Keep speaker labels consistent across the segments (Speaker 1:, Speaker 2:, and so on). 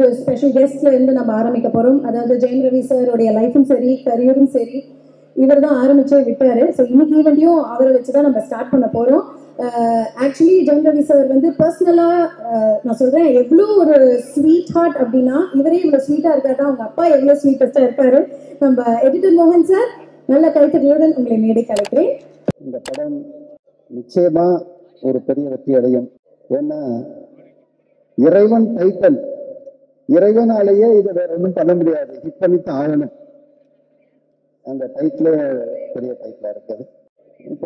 Speaker 1: ஒரு ஸ்பெஷல் கெஸ்ட்ல இருந்து நம்ம ஆரம்பிக்க போறோம் அதாவது ஜெயம் ரவி சாரோடைய லைஃபும் சரி கரியரும் சரி இவர் தான் ஆரம்பிச்சே விட்டாரு ஸோ இன்னைக்கு ஈவெண்ட்டையும் அவரை வச்சு தான் நம்ம ஸ்டார்ட் பண்ண போறோம் ஆக்சுவலி ஜெயம் ரவி சார் வந்து பர்சனலா நான் சொல்றேன் எவ்வளோ ஒரு ஸ்வீட் ஹார்ட் அப்படின்னா இவரே இவ்வளோ ஸ்வீட்டா இருக்காருன்னா அவங்க அப்பா எவ்வளோ ஸ்வீட்டஸ்டா இருப்பாரு நம்ம எடிட்டர் மோகன் சார் நல்ல கைத்தறியுடன் உங்களை மேடை கலைக்கிறேன்
Speaker 2: இந்த படம் நிச்சயமா ஒரு பெரிய வெற்றி அடையும் ஏன்னா இறைவன் டைட்டன் இறைவனாலேயே இதை வேற ஒன்றும் பண்ண முடியாது ஹிட் பண்ணித்தான் ஆகணும் அந்த டைட்டில் பெரிய டைட்டிலா இருக்குது இப்போ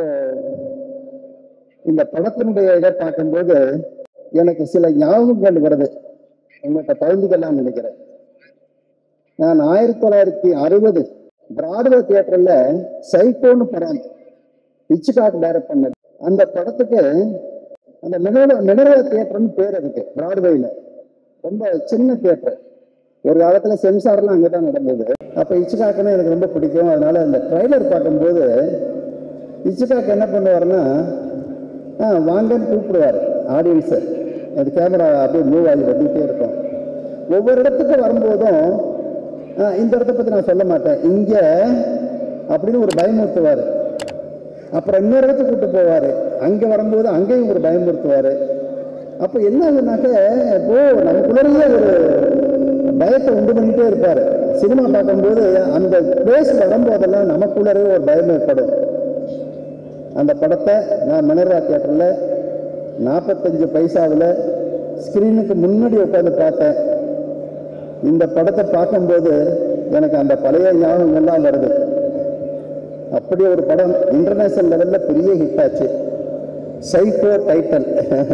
Speaker 2: இந்த படத்தினுடைய இதை பார்க்கும்போது எனக்கு சில ஞாபகங்கள் வருது உங்கள்கிட்ட பகிர்ந்துக்கலாம்னு நினைக்கிறேன் நான் ஆயிரத்தி தொள்ளாயிரத்தி அறுபது பிராட்வே தியேட்டர்ல சைக்கோன்னு படம் ஹிச்காக் டைரக்ட் பண்ணது அந்த படத்துக்கு அந்த மினரல் மினரல் தியேட்டர்னு பேர் அதுக்கு பிராட்வேல ரொம்ப சின்ன தியேட்டர் ஒரு காலத்துல சென்சார்லாம் அங்கதான் நடந்தது அப்ப ஹிச்காக்னா எனக்கு ரொம்ப பிடிக்கும் அதனால அந்த ட்ரைலர் பார்க்கும்போது ஹிச்காக் என்ன பண்ணுவாருன்னா ஆ வாங்கன்னு கூப்பிடுவார் ஆடியன்ஸை அது கேமரா அப்படியே மூவ் ஆகி வந்துகிட்டே இருக்கும் ஒவ்வொரு இடத்துக்கு வரும்போதும் ஆ, இந்த இடத்த பத்தி நான் சொல்ல மாட்டேன் இங்க அப்படின்னு ஒரு பயமுறுத்துவார் அப்புறம் இன்னொரு இடத்துக்கு கூட்டு போவாரு அங்க வரும்போது அங்கேயும் ஒரு பயமுறுத்துவாரு அப்ப என்ன ஆகுனாக்க இப்போ நமக்குள்ளேயே ஒரு பயத்தை உண்டு பண்ணிட்டே இருப்பாரு சினிமா பார்க்கும்போது அந்த பிளேஸ் வரும்போதெல்லாம் நமக்குள்ளரே ஒரு பயம் ஏற்படும் அந்த படத்தை நான் மினரா தியேட்டரில் நாற்பத்தஞ்சு பைசாவில் ஸ்க்ரீனுக்கு முன்னாடி உட்காந்து பார்த்தேன் இந்த படத்தை பார்க்கும்போது எனக்கு அந்த பழைய ஞாபகங்கள்லாம் வருது அப்படி ஒரு படம் இன்டர்நேஷனல் லெவல்ல பெரிய ஹிட் ஆச்சு சைக்கோ டைட்டல்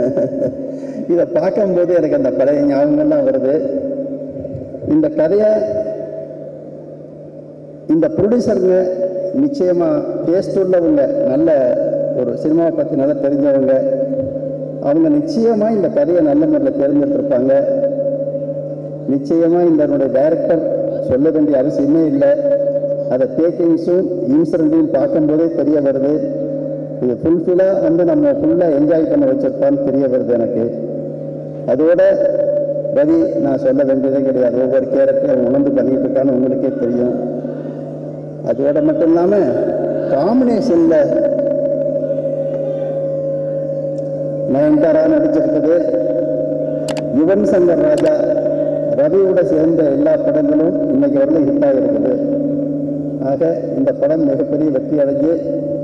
Speaker 2: இதை பார்க்கும்போது எனக்கு அந்த பழைய ஞாபகங்கள்லாம் வருது இந்த கதையை இந்த ப்ரொடியூசருங்க நிச்சயமா டேஸ்ட் உள்ளவங்க நல்ல ஒரு சினிமாவை பற்றி நல்லா தெரிஞ்சவங்க அவங்க நிச்சயமா இந்த கதையை நல்ல முறையில் தேர்ந்தெடுத்திருப்பாங்க நிச்சயமா இந்த டைரக்டர் சொல்ல வேண்டிய அவசியமே இல்லை அதை டேக்கிங்ஸும் இன்சிடென்ட்டையும் பார்க்கும்போதே தெரிய வருது இது ஃபுல்ஃபில்லாக வந்து நம்ம ஃபுல்லாக என்ஜாய் பண்ண வச்சிருப்பான்னு தெரிய வருது எனக்கு அதோட ரவி நான் சொல்ல வேண்டியதே கிடையாது ஒவ்வொரு கேரக்டரும் உணர்ந்து பண்ணிட்டு இருக்கான்னு உங்களுக்கே தெரியும் அதோட மட்டும் இல்லாமல் காம்பினேஷனில் நயன்தாரா நடிச்சிருக்குது யுவன் சங்கர் ராஜா ரவியோட சேர்ந்த எல்லா படங்களும் இன்னைக்கு வரல ஹிட்டாக இருக்குது ஆக இந்த படம் மிகப்பெரிய வெற்றி அடைஞ்சு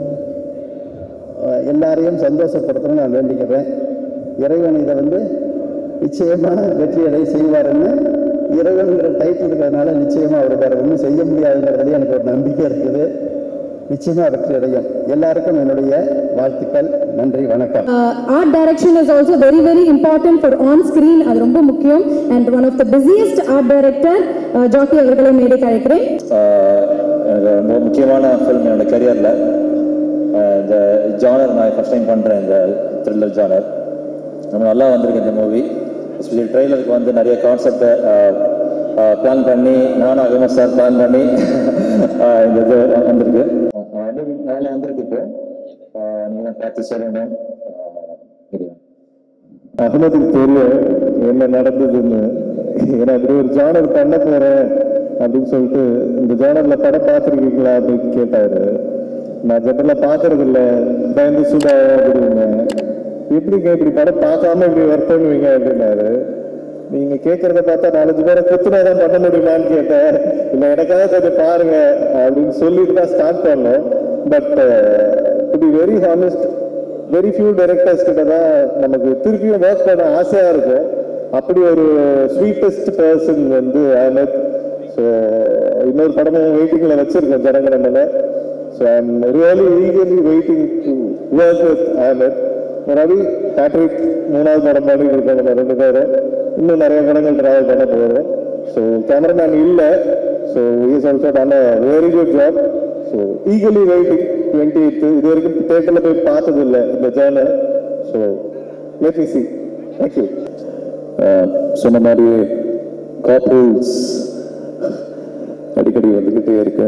Speaker 2: அஹ், எல்லாரையும் சந்தோஷப்படுத்தணும்னு நான் வேண்டிக்கிறேன் இறைவன் இதை வந்து நிச்சயமா வெற்றி அடைய செய்வாருன்னு இறைவன்கிற டைட்டில் இருக்கிறதுனால நிச்சயமா அவர் வேற ஒன்றும் செய்ய முடியாதுங்கிறதுல எனக்கு ஒரு நம்பிக்கை இருக்குது நிச்சயமா வெற்றி அடையும் எல்லாருக்கும் என்னுடைய வாழ்த்துக்கள் நன்றி வணக்கம்
Speaker 1: art direction is also very very important for on screen அது ரொம்ப முக்கியம் and one of the busiest art director Jacky அவர்களை மேடை கழைக்கிறேன்
Speaker 3: ஆஹ் எனக்கு ரொம்ப முக்கியமான ஃபில்ம் என்னோட கரியரில் இந்த ஜானர் நான் ஃபஸ்ட் டைம் பண்ணுறேன் இந்த த்ரில்லர் ஜானர் ரொம்ப நல்லா வந்திருக்கு இந்த மூவி எஸ்பெஷலி ட்ரெய்லருக்கு வந்து நிறைய கான்செப்டை பிளான் பண்ணி நானும் அகமத் சார் பிளான் பண்ணி ஆஹ் இந்த இது வந்திருக்கு ஆஹ் வந்து வேலை வந்திருக்கு இப்போ நீங்கள் பார்த்து சொல்லணும் ஆஹ் இது.
Speaker 4: அகமதுக்கு தெரியும் என்ன நடந்ததுன்னு ஏன்னா இப்படி ஒரு ஜானர் பண்ண போறேன் அப்படின்னு சொல்லிட்டு இந்த ஜானர்ல படம் பார்த்துருக்கீங்களா அப்படின்னு கேட்டாரு நான் ஜெனரலா பாக்குறது இல்ல பயந்து சுடா அப்படின்னு எப்படிங்க இப்படி படம் பார்க்காம இப்படி ஒர்க் பண்ணுவீங்க அப்படின்னாரு நீங்க கேட்கறத பார்த்தா நாலஞ்சு பேரை குத்துனாதான் பண்ண முடியுமான்னு கேட்டேன் இல்ல எனக்காக கொஞ்சம் பாருங்க அப்படின்னு சொல்லிட்டு தான் ஸ்டார்ட் பண்ணோம் but to be very honest very few directors கிட்ட தான் நமக்கு திருப்பியும் ஒர்க் பண்ண ஆசையா இருக்கும் அப்படி ஒரு ஸ்வீட்டஸ்ட் பர்சன் வந்து அஹமத் ஸோ இன்னொரு படமும் வெயிட்டிங்ல வச்சிருக்கேன் Janaganamana so I am really eagerly waiting to work with Ahmed Ravi Patrick மூணாவது படம் பாடி இருக்காங்க நம்ம ரெண்டு பேரும் இன்னும் நிறைய படங்கள் டிராவல் பண்ண போகிறோம் ஸோ கேமராமேன் இல்லை so is also done a very good job so eagerly waiting twenty eighth இது வரைக்கும் தேட்டரில் போய் பார்த்தது இல்லை இந்த journal so let me see thank you
Speaker 3: சொன்ன மாதிரி காப்புல்ஸ் அடிக்கடி வந்துக்கிட்டே இருக்கு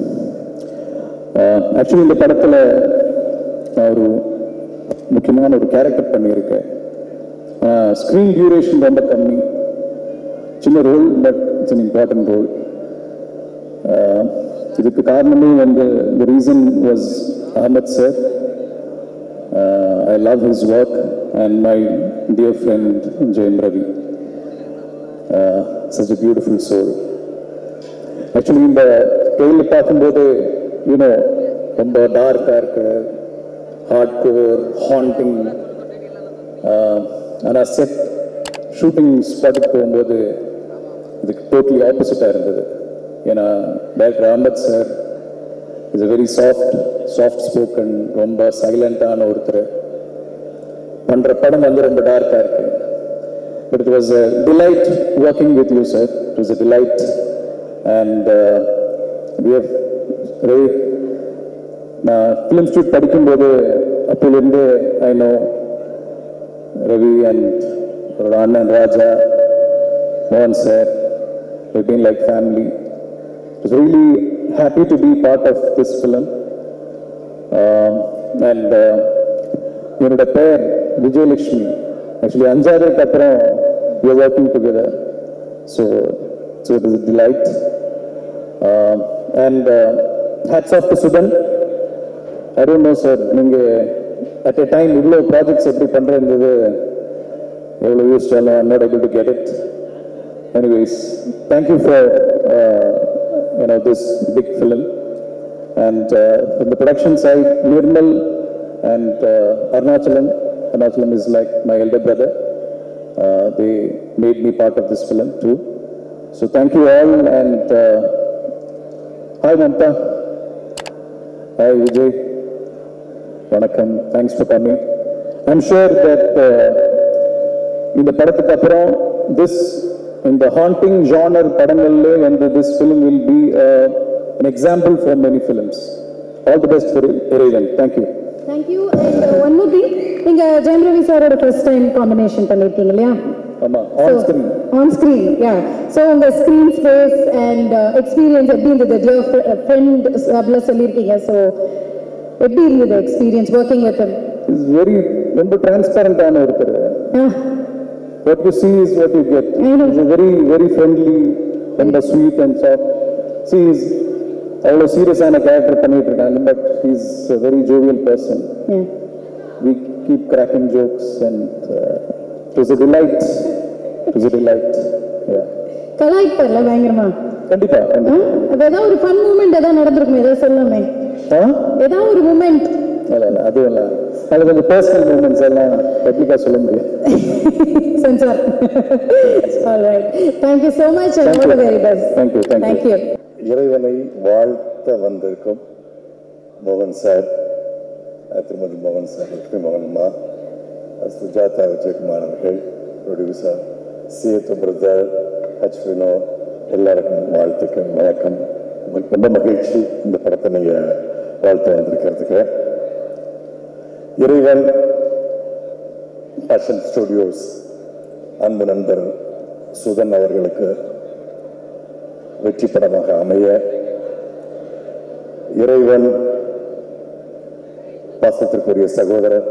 Speaker 3: ஆக்சுவலி இந்த படத்தில் நான் ஒரு முக்கியமான ஒரு கேரக்டர் பண்ணியிருக்கேன் ஸ்க்ரீன் டியூரேஷன் ரொம்ப கம்மி சின்ன
Speaker 4: சின்ன role but it's an important role இதுக்கு காரணமே வந்து the reason was Ahmed sir I love his work and my dear friend Jayam Ravi such a beautiful soul actually இந்த ட்ரெயிலில் பார்க்கும்போது யூனோ ரொம்ப டார்க்காக இருக்கு ஹார்ட் கோர் ஹாண்டிங் ஆனால் செட் ஷூட்டிங் ஸ்பாட்டுக்கு போகும்போது இதுக்கு டோட்டலி ஆப்போசிட்டாக இருந்தது ஏன்னா director Ahmed sir is a very soft soft spoken ரொம்ப சைலண்டான ஒருத்தர் பண்ணுற படம் வந்து ரொம்ப டார்க்காக இருக்கு But it was a delight working with you, sir. It was a delight. And uh, we have really, நான் ஃபிலிம் ஸ்ட்ரீட் படிக்கும்போது அப்போலேருந்து ஐ நோ ரவி அண்ட் அவரோட அண்ணன் ராஜா மோகன் sir been like family. I was really happy to be part of this film. Um, and uh, என்னோட பேர் Vijayalakshmi actually அஞ்சாவதுக்கு அப்புறம் we are working together so so it is a delight um, and uh, hats off to Sudan I don't know sir நீங்க at a time இவ்வளோ projects எப்படி பண்ணுறது எவ்வளோ யூஸ்டாலும் I'm not able to get it anyways thank you for uh, you know this big film and uh, from the production side Nirmal and uh, Arunachalam Arunachalam is like my elder brother uh, they made me part of this film too so thank you all and uh, hi Mamta hi Vijay வணக்கம் thanks for coming I'm sure that இந்த படத்துக்கு அப்புறம் this இந்த haunting genre படங்கள்ல வந்து this film will be an example for many films all the best for Iraivan thank you
Speaker 1: thank you and one more thing நீங்க ஜெயம் ரவி சாரோட first time combination பண்ணிருக்கீங்க இல்லையா
Speaker 4: ஆமா on screen
Speaker 1: on screen yeah so உங்க screen space and experience எப்படி இருந்தது dear friend அப்படிலாம் சொல்லியிருக்கீங்க ஸோ எப்படி இருந்தது experience working with
Speaker 4: is very ரொம்ப டிரான்ஸ்பரண்டான ஒருத்தர் what you see is what you get
Speaker 1: I know.
Speaker 4: he's a very very friendly ரொம்ப sweet and soft see he's அவ்வளோ சீரியஸான கேரக்டர் பண்ணிட்டு இருக்காங்க but he's a very jovial person we keep cracking jokes and uh, it was a delight it was a delight yeah
Speaker 1: கலாய்ப்பார்ல பயங்கரமா
Speaker 4: கண்டிப்பா
Speaker 1: ஆ?
Speaker 4: கண்டிப்பா
Speaker 1: அது ஏதாவது ஒரு ஃபன் மூமெண்ட் ஏதாவது நடந்திருக்குமே ஏதாவது சொல்லாமே
Speaker 4: ஆ
Speaker 1: ஏதாவது ஒரு மூமெண்ட்
Speaker 4: இல்லை இல்லை அதுவும் இல்லை அது கொஞ்சம் பர்சனல் மூமெண்ட்ஸ் எல்லாம் பப்ளிக்காக சொல்ல முடியும்
Speaker 1: censor alright thank you so much and all the very best
Speaker 4: Thank you, thank you.
Speaker 1: Thank you
Speaker 5: இறைவனை வாழ்த்த வந்திருக்கும் மோகன் சார் அஹ் திருமதி மோகன் சார் லட்சுமி மோகன் அம்மா அஹ் சுஜாதா விஜயகுமார் அவர்கள் ப்ரொடியூசர் சிஎத்து பிரதர் ஹச் வினோ எல்லாருக்கும் வாழ்த்துக்கள் வணக்கம் உங்களுக்கு ரொம்ப மகிழ்ச்சி இந்த படத்தை நீங்கள் வாழ்த்து வந்திருக்கிறதுக்கு இறைவன் ஃபேஷன் ஸ்டுடியோஸ் அன்பு நண்பர் சுதன் அவர்களுக்கு வெற்றி படமாக அமைய இறைவன் பாசத்திற்குரிய சகோதரர்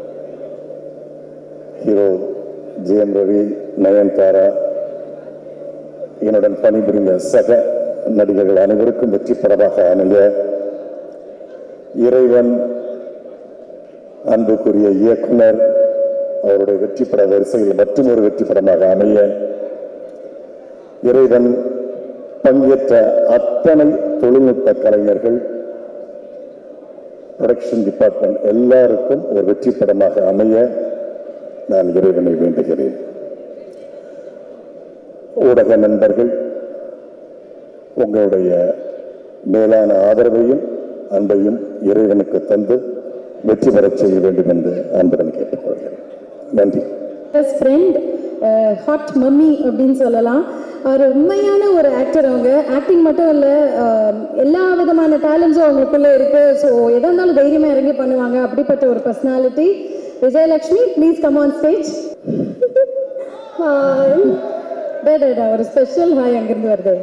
Speaker 5: ஹீரோ ஜெயம் ரவி நயன்தாரா என்னுடன் பணிபுரிந்த சக நடிகர்கள் அனைவருக்கும் வெற்றி படமாக அமைய இறைவன் அன்புக்குரிய இயக்குனர் அவருடைய வெற்றி பட வரிசையில் மற்றும் ஒரு வெற்றி படமாக அமைய இறைவன் பங்கேற்ற அத்தனை தொழில்நுட்ப கலைஞர்கள் ப்ரொடக்ஷன் டிபார்ட்மெண்ட் எல்லாருக்கும் ஒரு வெற்றி படமாக அமைய நான் இறைவனை வேண்டுகிறேன் ஊடக நண்பர்கள் உங்களுடைய மேலான ஆதரவையும் அன்பையும் இறைவனுக்கு தந்து வெற்றி பெறச் செய்ய வேண்டும் என்று அன்புடன் கேட்டுக்கொள்கிறேன் நன்றி
Speaker 1: பெஸ்ட் ஃப்ரெண்ட் ஹாட் மம்மி அப்படின்னு சொல்லலாம் அவர் உண்மையான ஒரு ஆக்டர் அவங்க ஆக்டிங் மட்டும் இல்லை எல்லா விதமான டேலண்ட்ஸும் அவங்களுக்குள்ள இருக்கு ஸோ எதாக இருந்தாலும் தைரியமாக இறங்கி பண்ணுவாங்க அப்படிப்பட்ட ஒரு personality Vijayalakshmi please come on stage hi ஒரு ஸ்பெஷல் ஹாய் அங்கேருந்து வருது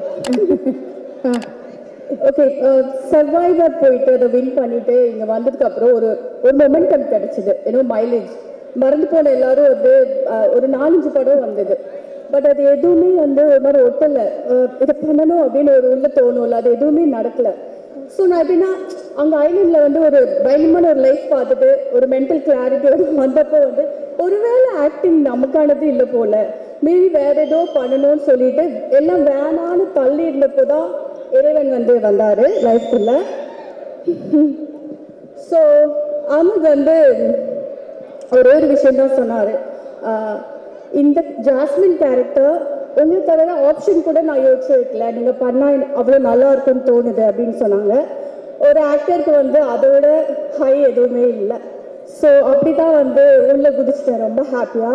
Speaker 6: ஓகே சர்வைவர் போயிட்டு அதை வின் பண்ணிட்டு இங்க வந்ததுக்கு அப்புறம் ஒரு ஒரு மொமெண்டம் கிடைச்சது ஏன்னோ மைலேஜ் மறந்து போன எல்லாரும் வந்து அஹ், ஒரு நாலஞ்சு படம் வந்தது பட் அது எதுவுமே வந்து ஒரு மாதிரி ஒட்டலை இதை பண்ணணும் அப்படின்னு ஒரு உள்ள தோணும்ல அது எதுவுமே நடக்கல ஸோ நான் எப்படின்னா அங்கே ஐலண்டில் வந்து ஒரு பயங்கரமான ஒரு லைஃப் பார்த்துட்டு ஒரு மென்டல் கிளாரிட்டியோட வந்தப்போ வந்து ஒருவேளை ஆக்டிங் நமக்கானது இல்லை போல மேபி வேற ஏதோ பண்ணணும்னு சொல்லிட்டு எல்லாம் வேணான்னு தள்ளி இருந்தப்போ தான் இறைவன் வந்து வந்தார் லைஃப்குள்ள ஸோ அமித் வந்து ஒரே ஒரு விஷயம் தான் சொன்னார் இந்த ஜாஸ்மின் கேரக்டர் உங்களை தவிர ஆப்ஷன் கூட நான் யோசிச்சு வைக்கல நீங்கள் பண்ணால் அவ்வளோ நல்லா இருக்கும்னு தோணுது அப்படின்னு சொன்னாங்க ஒரு ஆக்டருக்கு வந்து அதோட ஹை எதுவுமே இல்லை ஸோ அப்படி தான் வந்து உள்ள குதிச்சிட்டேன் ரொம்ப ஹாப்பியாக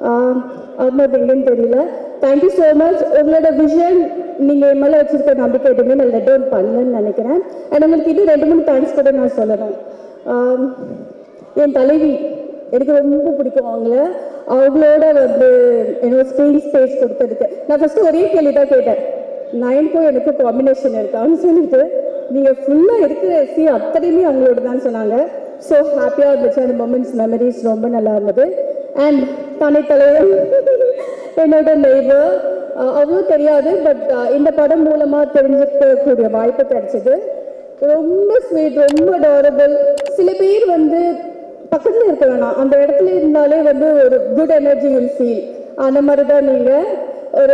Speaker 6: அஹமத் எங்கேன்னு தெரியல தேங்க்யூ ஸோ மச் உங்களோட விஷன் நீங்கள் என் மேலே வச்சிருக்க நம்பிக்கை எதுவுமே நான் லெட் டவுன் பண்ணலன்னு நினைக்கிறேன் அண்ட் உங்களுக்கு இது ரெண்டு மூணு தேங்க்ஸ் கூட நான் சொல்லணும் ஆம், என் தலைவி எனக்கு ரொம்ப பிடிக்கும் அவங்கள அவங்களோட வந்து என்னோட ஸ்க்ரீன் ஸ்பேஸ் கொடுத்ததுக்கு நான் ஃபர்ஸ்ட் ஒரே கேள்வி தான் கேட்டேன் நயனுக்கும் எனக்கும் காம்பினேஷன் இருக்கான்னு சொல்லிட்டு நீங்கள் ஃபுல்லாக இருக்கிற சி அத்தனையுமே அவங்களோட தான் சொன்னாங்க ஸோ ஹாப்பியாக இருந்துச்சு அந்த மொமெண்ட்ஸ் மெமரிஸ் ரொம்ப நல்லா இருந்தது அண்ட் தனித்தலைவர் என்னோட நெய்வர் அவ்வளோ தெரியாது பட் இந்த படம் மூலமாக தெரிஞ்சுக்கக்கூடிய வாய்ப்பு கிடைச்சது ரொம்ப ஸ்வீட் ரொம்ப அடாரபிள் சில பேர் வந்து பக்கத்துல இருக்க வேணாம் அந்த இடத்துல இருந்தாலே வந்து ஒரு குட் எனர்ஜி வில் ஃபீல் அந்த மாதிரி தான் நீங்க ஒரு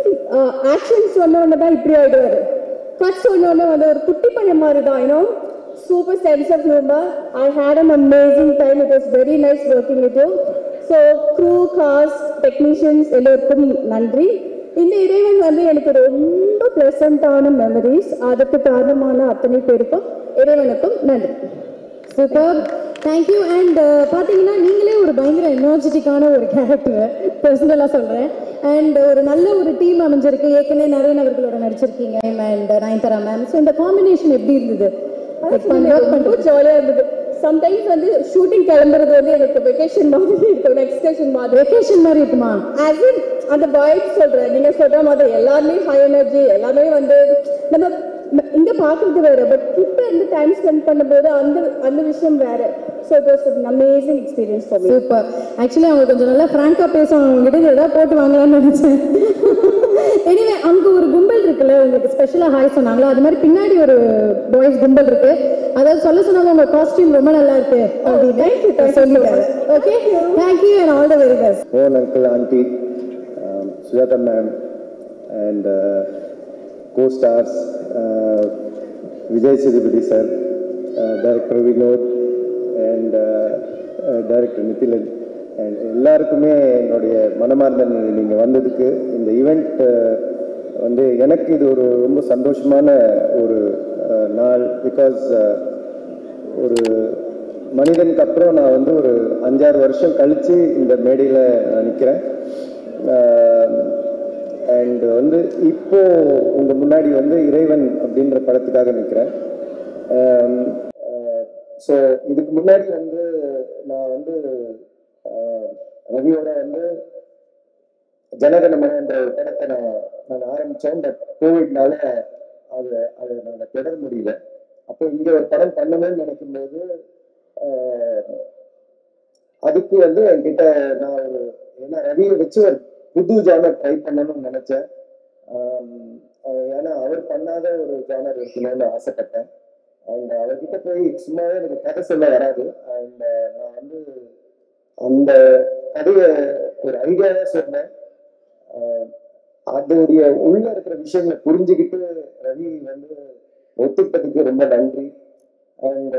Speaker 6: ஆக்ஷன் சொன்ன உடனே தான் இப்படி ஆயிடுவாரு கட் சொன்ன உடனே வந்து ஒரு குட்டி பையன் மாதிரி தான் you know super sense of humour I had an amazing time it was very nice working with you so crew cast technicians எல்லோருக்கும் நன்றி இந்த இறைவன் வந்து எனக்கு ரொம்ப ப்ளசண்ட்டான மெமரிஸ் அதுக்கு காரணமான அத்தனை பேருக்கும் இறைவனுக்கும் நன்றி
Speaker 1: சூப்பர் தேங்க்யூ அண்ட் பார்த்தீங்கன்னா நீங்களே ஒரு பயங்கர எனர்ஜெட்டிக்கான ஒரு கேரக்டர் பர்சனலாக சொல்கிறேன் அண்ட் ஒரு நல்ல ஒரு டீம் அமைஞ்சிருக்கு ஏற்கனவே நரேன் அவர்களோட நடிச்சிருக்கீங்க அண்ட் நயன்தாரா மேம் ஸோ இந்த காம்பினேஷன் எப்படி இருந்தது Like, work
Speaker 6: ரொம்ப ஜாலியாக இருந்தது சம்டைம்ஸ் வந்து ஷூட்டிங் கிளம்புறது வந்து எனக்கு வெக்கேஷன் மாதிரி இருக்கும் எக்ஸ்கர்ஷன் மாதிரி
Speaker 1: வெக்கேஷன் மாதிரி இருக்குமா
Speaker 6: as in அந்த வைப் சொல்றேன் நீங்க சொல்ற மாதிரி எல்லாருமே ஹை எனர்ஜி எல்லாமே வந்து நம்ம ம- இங்க பாக்குறது வேற பட் கிட்ட இருந்து டைம் ஸ்பெண்ட் பண்ணும்போது அந்த அந்த விஷயம் வேற so it was amazing experience for me
Speaker 1: super actually அவங்க கொஞ்சம் நல்லா ஃப்ராங்காக பேசுவாங்க அவங்ககிட்ட ஏதாவது போட்டு வாங்கலாம்னு நினைச்சேன் எனிவே அங்க ஒரு கும்பல் இருக்குல்ல உங்களுக்கு ஸ்பெஷலா ஹாய் சொன்னாங்களா அது மாதிரி பின்னாடி ஒரு பாய்ஸ் கும்பல் இருக்கு அதாவது சொல்ல சொன்னாங்க உங்க காஸ்டியூம் ரொம்ப நல்லா இருக்கு அப்படின்னு சொல்லிட்டாரு okay thank you and all the very best
Speaker 4: own uncle, auntie, um, Sujata ma'am, and uh, co-stars uh, Vijay Sirupati sir, uh, director Vinod, and uh, uh, director Nithilan. And எல்லாருக்குமே என்னுடைய மனமார்ந்த நன்றி நீங்கள் வந்ததுக்கு இந்த ஈவெண்ட் வந்து எனக்கு இது ஒரு ரொம்ப சந்தோஷமான ஒரு uh, நாள் பிகாஸ் ஒரு மனிதனுக்கு அப்புறம் நான் வந்து ஒரு அஞ்சாறு வருஷம் கழிச்சு இந்த மேடையில் நான் நிற்கிறேன் அண்ட் வந்து இப்போ உங்க முன்னாடி வந்து இறைவன் அப்படின்ற படத்துக்காக நிற்கிறேன் ஸோ இதுக்கு முன்னாடி வந்து நான் வந்து ஆஹ், ரவியோட வந்து ஜனகணமன என்ற ஒரு படத்தை நான் நான் ஆரம்பித்தேன் பட் கோவிட்னால அதை அதை நாங்கள் தொடர முடியல அப்போ இங்க ஒரு படம் பண்ணணும்னு நினைக்கும் போது ஆஹ், அதுக்கு வந்து என்கிட்ட நான் ஒரு ஏன்னா ரவியை வச்சு ஒரு புது ஜானர் ட்ரை பண்ணணும்னு நினைச்சேன் ஆம், அஹ் ஏன்னா அவர் பண்ணாத ஒரு ஜானர் இருக்கணும்னு ஆசைப்பட்டேன் அண்ட் அவர்கிட்ட போய் சும்மாவே எனக்கு கதை சொல்ல வராது அண்ட் நான் வந்து அந்த கதையை ஒரு ஐடியாவே சொன்னேன் ஆஹ் அதோடைய உள்ள இருக்கிற விஷயங்களை புரிஞ்சுக்கிட்டு ரவி வந்து ஒத்துக்கிட்டதுக்கு ரொம்ப நன்றி அண்ட்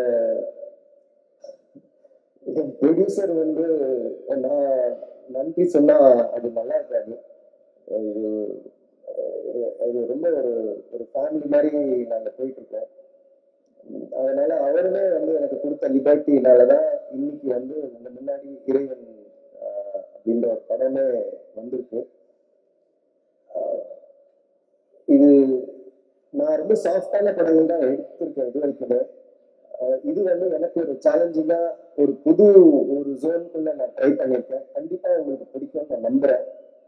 Speaker 4: என் ப்ரொடியூசர் வந்து நான் நன்றி சொன்னா அது நல்லா இருக்காது இது அஹ் இது ரொம்ப ஒரு ஒரு ஃபேமிலி மாதிரி நாங்க போயிட்டு இருக்கோம் அதனால அவருமே வந்து எனக்கு கொடுத்த லிபர்ட்டினால தான் இன்னைக்கு வந்து இந்த முன்னாடி இறைவன் ஆஹ் அப்படின்ற ஒரு படமே வந்திருக்கு ஆஹ் இது நான் ரொம்ப சாஃப்டான படங்கள் தான் எடுத்திருக்கேன் இது வரைக்கும் ஆஹ் இது வந்து எனக்கு ஒரு சேலஞ்சிங்கா ஒரு புது ஒரு ஜோனுக்குள்ள நான் ட்ரை பண்ணியிருக்கேன் கண்டிப்பா உங்களுக்கு பிடிக்கும் நான் நம்புறேன்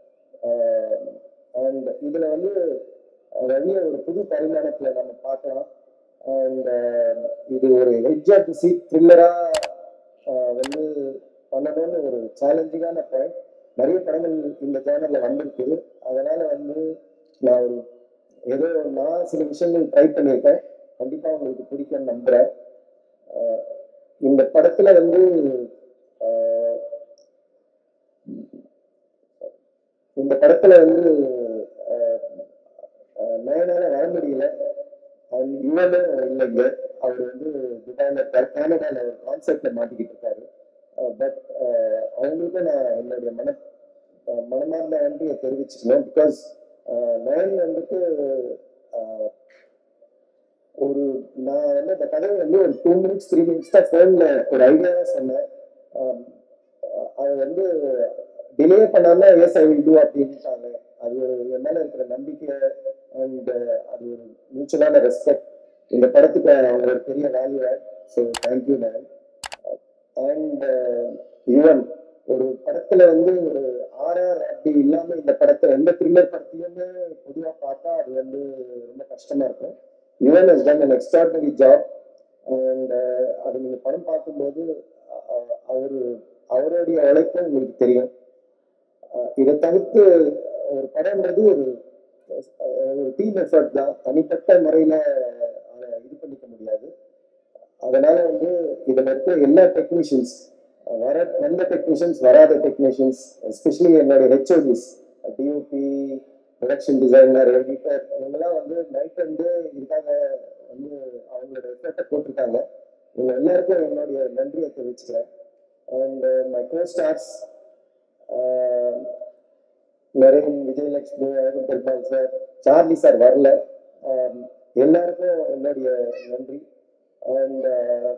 Speaker 4: அண்ட் இதுல வந்து ரவிய ஒரு புது பரிமாணத்துல நம்ம பார்க்கலாம் அண்ட் இது ஒரு எட்ஜ் ஆஃப் தி சீட் த்ரில்லரா வந்து பண்ணணும்னு ஒரு சேலஞ்சிங்கான பாயிண்ட்
Speaker 7: நிறைய படங்கள் இந்த ஜேனல்ல வந்திருக்கு அதனால வந்து நான் ஒரு ஏதோ நான் சில விஷயங்கள் ட்ரை பண்ணியிருக்கேன் கண்டிப்பா உங்களுக்கு பிடிக்கும்னு நம்புறேன் ஆஹ் இந்த படத்துல வந்து ஆஹ் இந்த படத்துல வந்து ஆஹ் ஆஹ் நயனால வர முடியல அண்ட் இவனும் இல்லைங்க அவர் வந்து துபாயில இருக்காரு கனடால ஒரு கான்செப்ட்ல மாட்டிக்கிட்டு இருக்காரு பட் அவங்களுக்கும் நான் என்னுடைய மன ஆஹ் மனமார்ந்த நன்றியை தெரிவிச்சுக்கணும் பிகாஸ் நயன் வந்துட்டு ஆஹ் ஒரு நான் வந்து அந்த கதையை வந்து ஒரு டூ மினிட்ஸ் த்ரீ மினிட்ஸ் தான் ஃபோனில் ஒரு ஐடியாவா சொன்னேன் ஆம், அஹ் அது வந்து டிலே பண்ணாம எஸ் ஐ வில் டூ அப்படின்ட்டாங்க அது ஒரு என் மேல இருக்கிற நம்பிக்கை அண்ட் அது ஒரு மியூச்சுவலான ரெஸ்பெக்ட் இந்த படத்துக்கு அவங்க ஒரு பெரிய value so thank you ma'am and Yuvan ஒரு படத்துல வந்து ஒரு ஆர்ஆர் அப்படி இல்லாம இந்த படத்தை எந்த த்ரில்லர் படத்தையுமே பொதுவா பார்த்தா அது வந்து ரொம்ப கஷ்டமா இருக்கும் Yuvan has done an extraordinary job and அது நீங்க படம் பார்க்கும்போது அஹ், அவரு அவருடைய உழைப்பும் உங்களுக்கு தெரியும் அஹ், இதை தவிர்த்து ஒரு படம்ன்றது ஒரு அஹ், ஒரு டீம் எஃபர்ட் தான் தனிப்பட்ட முறையில அதை இது பண்ணிக்க முடியாது அதனால வந்து இதுல இருக்கிற எல்லா டெக்னீஷியன்ஸ் வர வந்த டெக்னீஷியன்ஸ் வராத டெக்னீஷியன்ஸ் எஸ்பெஷலி என்னுடைய HODs DOP production designer editor இவங்கெல்லாம் வந்து நைட் வந்து இதுக்காக வந்து அவங்களோட எஃபர்ட்டை போட்டிருக்காங்க இவங்க எல்லாருக்கும் என்னுடைய நன்றியை தெரிவிச்சுக்கிறேன் and my co stars Naren Vijayalakshmi Azhagu Perumal sir Charlie sir வரல ஆம், எல்லாருக்கும் என்னுடைய நன்றி அண்ட்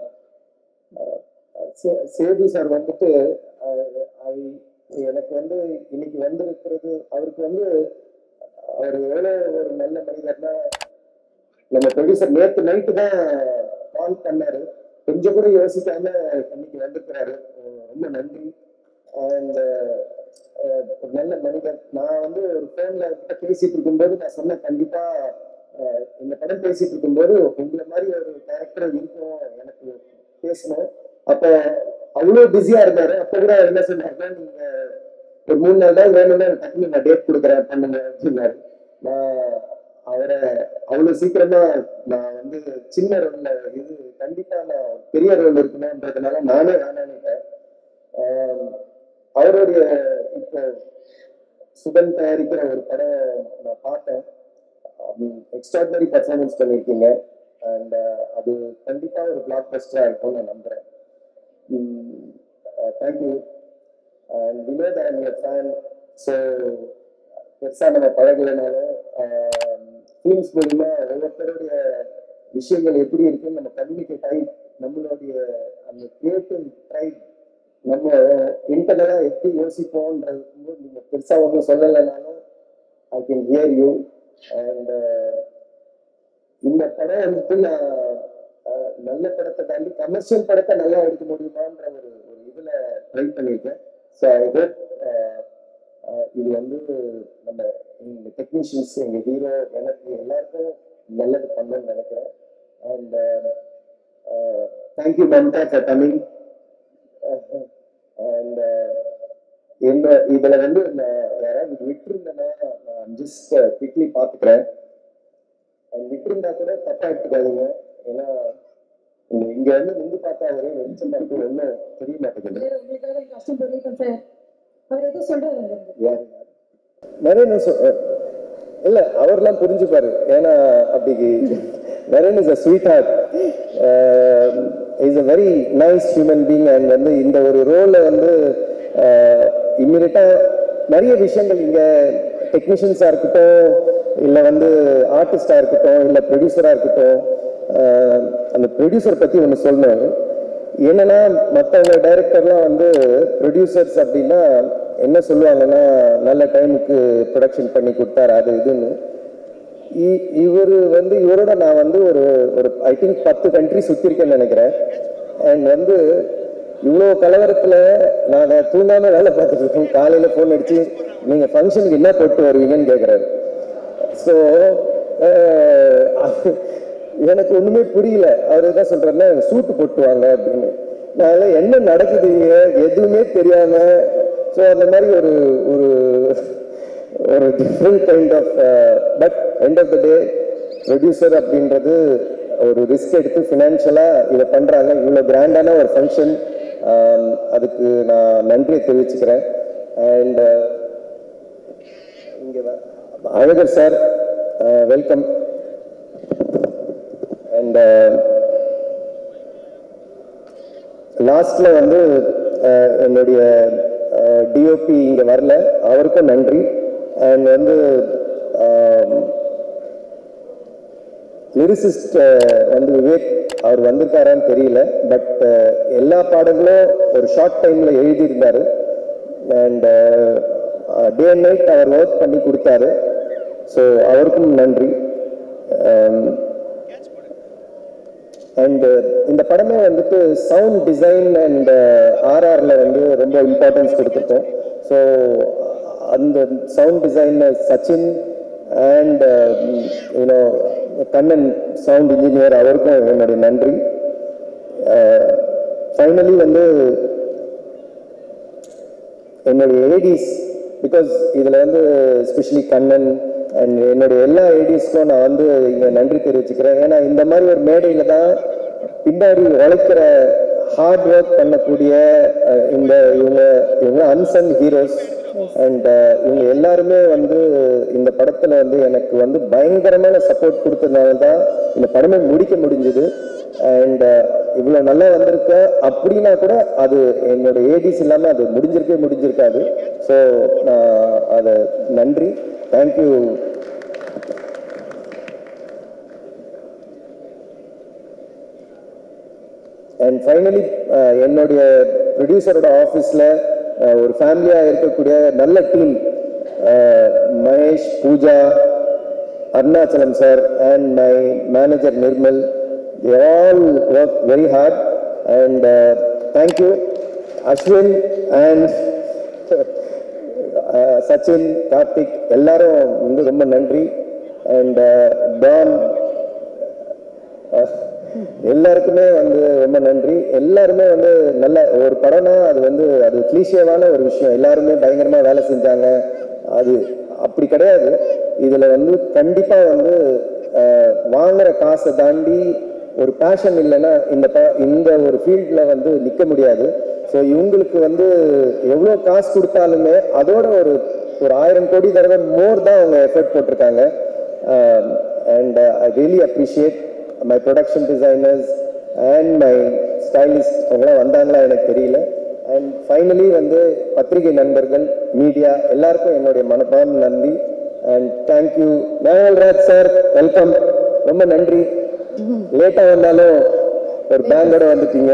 Speaker 7: சேது சார் வந்துட்டு அஹ், I- எனக்கு வந்து இன்னைக்கு வந்திருக்கிறது அவருக்கு வந்து அவர் எவ்வளவு ஒரு நல்ல மனிதர்னா நம்ம ப்ரொடியூசர் நேத்து நைட்டு தான் கால் பண்ணாரு கொஞ்சம் கூட யோசிக்காம இன்னைக்கு வந்திருக்கிறாரு அஹ் ரொம்ப நன்றி அண்ட் ஒரு நல்ல மனிதர் நான் வந்து ஒரு ஃபோன்ல கிட்ட பேசிட்டு இருக்கும்போது நான் சொன்னேன் கண்டிப்பா அஹ் இந்த படம் பேசிட்டு இருக்கும்போது உங்களை மாதிரி ஒரு கேரக்டர் இருக்கும் எனக்கு பேசணும் அப்ப அவ்வளவு பிஸியா இருந்தாரு அப்ப கூட என்ன சொன்னாருன்னா நீங்க ஒரு மூணு நாள் தான் வேணும்னா எனக்கு டக்குனு நான் டேட் கொடுக்குறேன் பண்ணுங்க அப்படின்னாரு நான் அவரை அவ்வளவு சீக்கிரமா நான் வந்து சின்ன ரோல்ல இது கண்டிப்பா நான் பெரிய ரோல் இருக்கணும்ன்றதுனால நானே வேணான்னுட்டேன் ஆஹ் அவருடைய இப்போ சுதன் தயாரிக்கிற ஒரு படம் நான் பார்த்தேன் எக்ஸ்ட்ராடனரி பர்ஃபார்மன்ஸ் பண்ணியிருக்கீங்க அண்ட் அது கண்டிப்பா ஒரு பிளாக் பஸ்டரா இருக்கும்னு நான் நம்புறேன் thank you and Vinoth I'm your fan so பெருசாக நம்ம பழகலைனாலும் ஃபிலிம்ஸ் மூலிமா ஒவ்வொருத்தருடைய விஷயங்கள் எப்படி இருக்குன்னு நம்ம கம்யூனிகேட் ஆகி நம்மளுடைய அந்த கிரியேட்டிவ் ட்ரைப் நம்ம இன்டர்னலாக எப்படி யோசிப்போன்றது போது நீங்கள் பெருசாக ஒன்றும் சொல்லலைனாலும் I can hear you and இந்த படம் வந்துட்டு நான் அஹ், நல்ல படத்தை தாண்டி கமர்ஷியல் படத்தை நல்லா எடுக்க முடியுமான்ற ஒரு ஒரு இதுல ட்ரை பண்ணியிருக்கேன் ஸோ ஐ ஹோப் இது வந்து நம்ம எங்க டெக்னீஷியன்ஸ் எங்க ஹீரோ எனக்கு எல்லாருக்கும் நல்லது பண்ணணும்னு நினைக்கிறேன் and thank you Mamta for coming and என்ன இதுல வந்து நான் யாராவது விட்டுருந்தேன்னா நான் ஜஸ்ட் குவிக்லி பார்த்துக்கிறேன் அது விட்டிருந்தா கூட தப்பா எடுத்துக்காதீங்க ஏன்னா இங்க இங்க வந்து நின்று பார்த்தா ஒரே வெளிச்சமா இருக்கு ஒன்றும் தெரிய மாட்டேங்குது
Speaker 1: உங்களுக்காக கஷ்டம் புரியுது சார் அவர் எதுவும் சொல்றாரு
Speaker 7: யார் நரேன் சொ- இல்ல அவர்லாம் புரிஞ்சுப்பாரு ஏன்னா அப்படி Naren is a sweet heart is a very nice human being and வந்து இந்த ஒரு ரோலை வந்து இம்மிடியட்டா நிறைய விஷயங்கள் இங்க டெக்னீஷியன்ஸா இருக்கட்டும் இல்ல வந்து ஆர்டிஸ்டா இருக்கட்டும் இல்ல ப்ரொடியூசரா இருக்கட்டும் ஆஹ் அந்த ப்ரொடியூசர் பத்தி ஒன்று சொல்லணும் என்னன்னா மற்றவங்க டைரக்டர்லாம் வந்து ப்ரொடியூசர்ஸ் அப்படின்னா என்ன சொல்லுவாங்கன்னா நல்ல டைமுக்கு ப்ரொடக்ஷன் பண்ணி கொடுத்தாரு அது இதுன்னு இவர் வந்து இவரோட நான் வந்து ஒரு ஒரு ஐ திங்க் பத்து கண்ட்ரி சுத்திருக்கேன்னு நினைக்கிறேன் அண்ட் வந்து இவ்வளோ கலவரத்தில் நான் தூங்காம வேலை பார்த்துட்டு இருக்கேன் காலையில் ஃபோன் அடிச்சு நீங்கள் ஃபங்க்ஷனுக்கு என்ன போட்டு வருவீங்கன்னு கேட்குறாரு ஸோ எனக்கு ஒண்ணுமே புரியல அவர் என்ன சொல்றாருன்னா சூட்டு போட்டு வாங்க அப்படின்னு நான் எல்லாம் என்ன நடக்குது இங்க எதுவுமே தெரியாம ஸோ அந்த மாதிரி ஒரு ஒரு ஒரு different kind of but end of the day producer அப்படின்றது ஒரு ரிஸ்க் எடுத்து ஃபினான்ஷியலாக இதை பண்ணுறாங்க இவ்வளோ கிராண்டான ஒரு ஃபங்க்ஷன் அதுக்கு நான் நன்றியை தெரிவிச்சுக்கிறேன் அண்ட் இங்கே அழகர் சார் வெல்கம் அண்ட் லாஸ்ட்ல வந்து அஹ், என்னுடைய டிஓபி இங்க வரல அவருக்கும் நன்றி அண்ட் வந்து லிரிசிஸ்ட் வந்து விவேக் அவர் வந்திருக்காரான்னு தெரியல பட் எல்லா பாடங்களும் ஒரு ஷார்ட் டைம்ல எழுதியிருந்தாரு அண்ட் டே அண்ட் நைட் அவர் ஒர்க் பண்ணி கொடுத்தாரு ஸோ அவருக்கும் நன்றி அண்ட் இந்த படமே வந்துட்டு சவுண்ட் டிசைன் அண்ட் ஆர்ஆர்ல வந்து ரொம்ப இம்பார்ட்டன்ஸ் கொடுத்துருக்கோம் ஸோ அந்த sound design Sachin and you know Kannan sound engineer அவருக்கும் என்னுடைய நன்றி ஃபைனலி வந்து என்னுடைய ஏடிஸ் பிகாஸ் இதில் வந்து ஸ்பெஷலி கண்ணன் அண்ட் என்னுடைய எல்லா ஏடிஸ்க்கும் நான் வந்து இங்கே நன்றி தெரிவிச்சுக்கிறேன் ஏன்னா இந்த மாதிரி ஒரு மேடையில் தான் பின்னாடி உழைக்கிற ஹார்ட் ஒர்க் பண்ணக்கூடிய அஹ், இந்த இவங்க இவங்க அன்சன் ஹீரோஸ் அண்ட் இவங்க எல்லாருமே வந்து இந்த படத்துல வந்து எனக்கு வந்து பயங்கரமான சப்போர்ட் கொடுத்ததுனால தான் இந்த படமே முடிக்க முடிஞ்சது அண்ட் இவ்வளோ நல்லா வந்திருக்க அப்படின்னா கூட அது என்னோட ஏடிஸ் இல்லாமல் அது முடிஞ்சிருக்கவே முடிஞ்சிருக்காது ஸோ நான் அதை நன்றி தேங்க்யூ அண்ட் ஃபைனலி என்னுடைய ப்ரொடியூசரோட ஆஃபீஸில் ஒரு ஃபேமிலியாக இருக்கக்கூடிய நல்ல team Mahesh Pooja Arunachalam sir and my manager Nirmal they all work very hard and uh, thank you Ashwin and Sachin Karthik எல்லாரும் வந்து ரொம்ப நன்றி அண்ட் டான் எல்லாருக்குமே வந்து ரொம்ப நன்றி எல்லாருமே வந்து நல்ல ஒரு படம்னா அது வந்து அது கிளீஷியவான ஒரு விஷயம் எல்லாருமே பயங்கரமா வேலை செஞ்சாங்க அது அப்படி கிடையாது இதுல வந்து கண்டிப்பா வந்து அஹ், வாங்குற காசை தாண்டி ஒரு பேஷன் இல்லைன்னா இந்த ப- இந்த ஒரு ஃபீல்ட்ல வந்து நிக்க முடியாது ஸோ இவங்களுக்கு வந்து எவ்வளோ காசு கொடுத்தாலுமே அதோட ஒரு ஒரு ஆயிரம் கோடி தடவை மோர் தான் அவங்க எஃபர்ட் போட்டிருக்காங்க and I really appreciate my production designers and my stylist அவங்களாம் வந்தாங்களா எனக்கு தெரியல அண்ட் ஃபைனலி வந்து பத்திரிகை நண்பர்கள் மீடியா எல்லாருக்கும் என்னுடைய மனப்பான் நன்றி and thank you Nagalraj sir welcome ரொம்ப நன்றி லேட்டாக வந்தாலும் ஒரு பேங்கோட வந்துட்டீங்க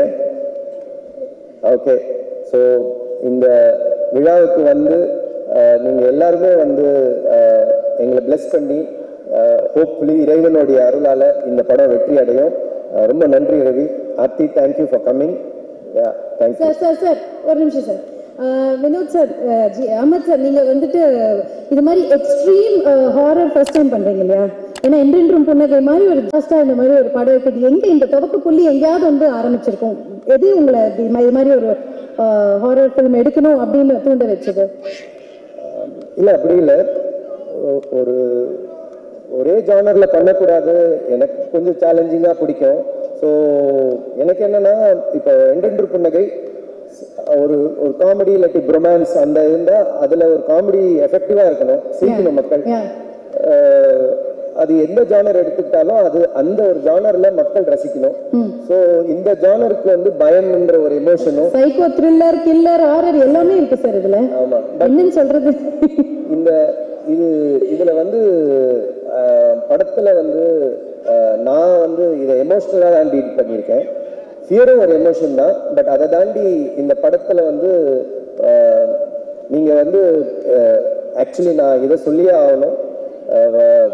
Speaker 7: ஓகே ஸோ இந்த விழாவுக்கு வந்து அஹ், நீங்க எல்லாருமே வந்து அஹ், எங்களை bless பண்ணி ஹோப்ஃபுல்லி இறைவனுடைய அருளால இந்த படம் வெற்றி அடையும் அஹ், ரொம்ப நன்றி Ravi Aarthi thank you for coming yeah thank you
Speaker 1: sir sir sir ஒரு நிமிஷம் சார் அஹ் வினோத் சார் அஹ் ஜி அஹமத் சார் நீங்கள் வந்துட்டு இது மாதிரி எக்ஸ்ட்ரீம் ஹாரர் ஃபர்ஸ்ட் டைம் பண்ணுறீங்க இல்லையா ஏன்னா என்றென்றும் புன்னகை மாதிரி ஒரு ஜாஸ்டாக இந்த மாதிரி ஒரு படம் இருக்குது எங்கே இந்த துவக்க புள்ளி எங்கேயாவது வந்து ஆரம்பிச்சிருக்கும் எது உங்களை இது மா- இது மாதிரி ஒரு ஹாரர் ஃபிலிம் எடுக்கணும் அப்படின்னு தூண்ட வச்சது
Speaker 7: இல்லை அப்படி இல்லை ஒ- ஒரு ஒரே ஜானரில் பண்ணக்கூடாது எனக்கு கொஞ்சம் சேலஞ்சிங்காக பிடிக்கும் ஸோ எனக்கு என்னன்னா இப்போ என்றென்று புன்னகை ஒரு ஒரு காமெடி இல்லாட்டி ப்ரொமான்ஸ் அந்த இருந்தால் அதில் ஒரு காமெடி எஃபெக்டிவாக இருக்கணும் சிரிக்கணும் மக்கள்
Speaker 1: Yeah.
Speaker 7: அஹ், அது எந்த ஜானர் எடுத்துக்கிட்டாலும் அது அந்த ஒரு ஜானர்ல மக்கள் ரசிக்கணும் ஸோ இந்த ஜானருக்கு வந்து பயம்ன்ற ஒரு எமோஷனும்
Speaker 1: சைக்கோ த்ரில்லர் கில்லர் ஹாரர் எல்லாமே இருக்கு சார் இதுல
Speaker 7: ஆமா
Speaker 1: என்னன்னு சொல்றது
Speaker 7: இந்த இது இதுல வந்து அஹ், படத்துல வந்து அஹ், நான் வந்து இதை எமோஷனலா தான் டீல் பண்ணியிருக்கேன் ஃபியரும் ஒரு எமோஷன் தான் பட் அதை தாண்டி இந்த படத்துல வந்து அஹ், நீங்க வந்து ஆக்சுவலி நான் இதை சொல்லியே ஆகணும் அஹ்,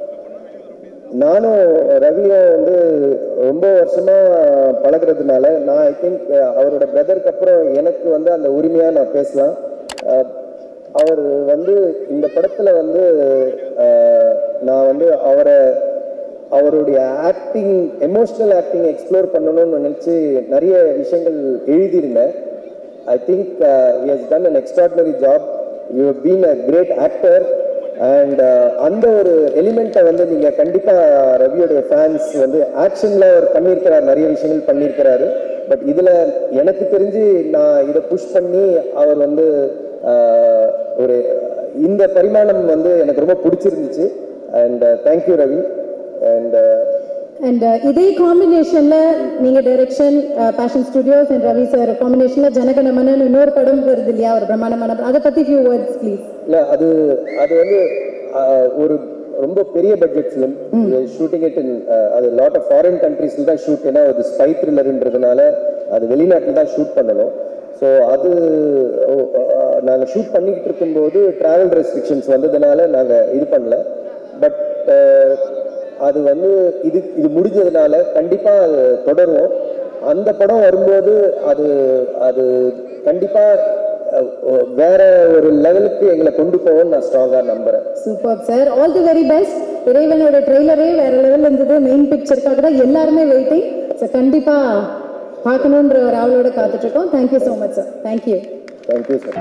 Speaker 7: நானும் ரவியும் வந்து ரொம்ப வருஷமா பழகுறதுனால நான் ஐ திங்க் அவரோட பிரதருக்கு அப்புறம் எனக்கு வந்து அந்த உரிமையா நான் பேசலாம் அஹ், அவர் வந்து இந்த படத்துல வந்து அஹ், நான் வந்து அவரை அவருடைய ஆக்டிங் எமோஷனல் ஆக்டிங் எக்ஸ்ப்ளோர் பண்ணணும்னு நினைச்சு நிறைய விஷயங்கள் எழுதியிருந்தேன் I think uh, he has done an extraordinary job. You have been a great actor. And அந்த ஒரு எலிமெண்ட்டை வந்து நீங்கள் கண்டிப்பாக ரவியோடைய ஃபேன்ஸ் வந்து ஆக்ஷனில் அவர் பண்ணியிருக்கிறார் நிறைய விஷயங்கள் பண்ணியிருக்கிறாரு பட் இதில் எனக்கு தெரிஞ்சு நான் இதை புஷ் பண்ணி அவர் வந்து ஆஹ், ஒரு இந்த பரிமாணம் வந்து எனக்கு ரொம்ப பிடிச்சிருந்துச்சு and thank you Ravi and
Speaker 1: and இதே காம்பினேஷன்ல நீங்க direction passion studios and Ravi sir காம்பினேஷன்ல ஜனகணமனன் இன்னொரு படம் வருது இல்லையா ஒரு பிரம்மாண்டமான படம். அதை பத்தி ஃபியூ வேர்ட்ஸ் ப்ளீஸ்
Speaker 7: இல்லை அது அது வந்து ஆஹ், ஒரு ரொம்ப பெரிய budget film shooting it in அது லாட் ஆஃப் ஃபாரின் கண்ட்ரீஸில் தான் ஷூட் ஏன்னா அது ஸ்பை த்ரில்லர்ன்றதுனால அது வெளிநாட்டில் தான் ஷூட் பண்ணணும் ஸோ அது நாங்கள் ஷூட் பண்ணிக்கிட்டு இருக்கும்போது ட்ராவல் ரெஸ்ட்ரிக்ஷன்ஸ் வந்ததுனால நாங்கள் இது பண்ணல பட் அது வந்து இது இது முடிஞ்சதுனால கண்டிப்பாக அது தொடருவோம் அந்த படம் வரும்போது அது அது கண்டிப்பாக வேற ஒரு லெவலுக்கு எங்களை கொண்டு போவோம்னு நான் ஸ்ட்ராங்காக நம்புறேன்
Speaker 1: super sir all the very best இறைவனோட ட்ரெய்லரே வேற லெவல்ல இருந்தது மெயின் பிக்சருக்காக தான் எல்லாருமே வெயிட்டிங் ஸோ கண்டிப்பா பார்க்கணுன்ற ஒரு ஆவலோட காத்துட்டு இருக்கோம் thank you so much sir thank you
Speaker 7: thank you sir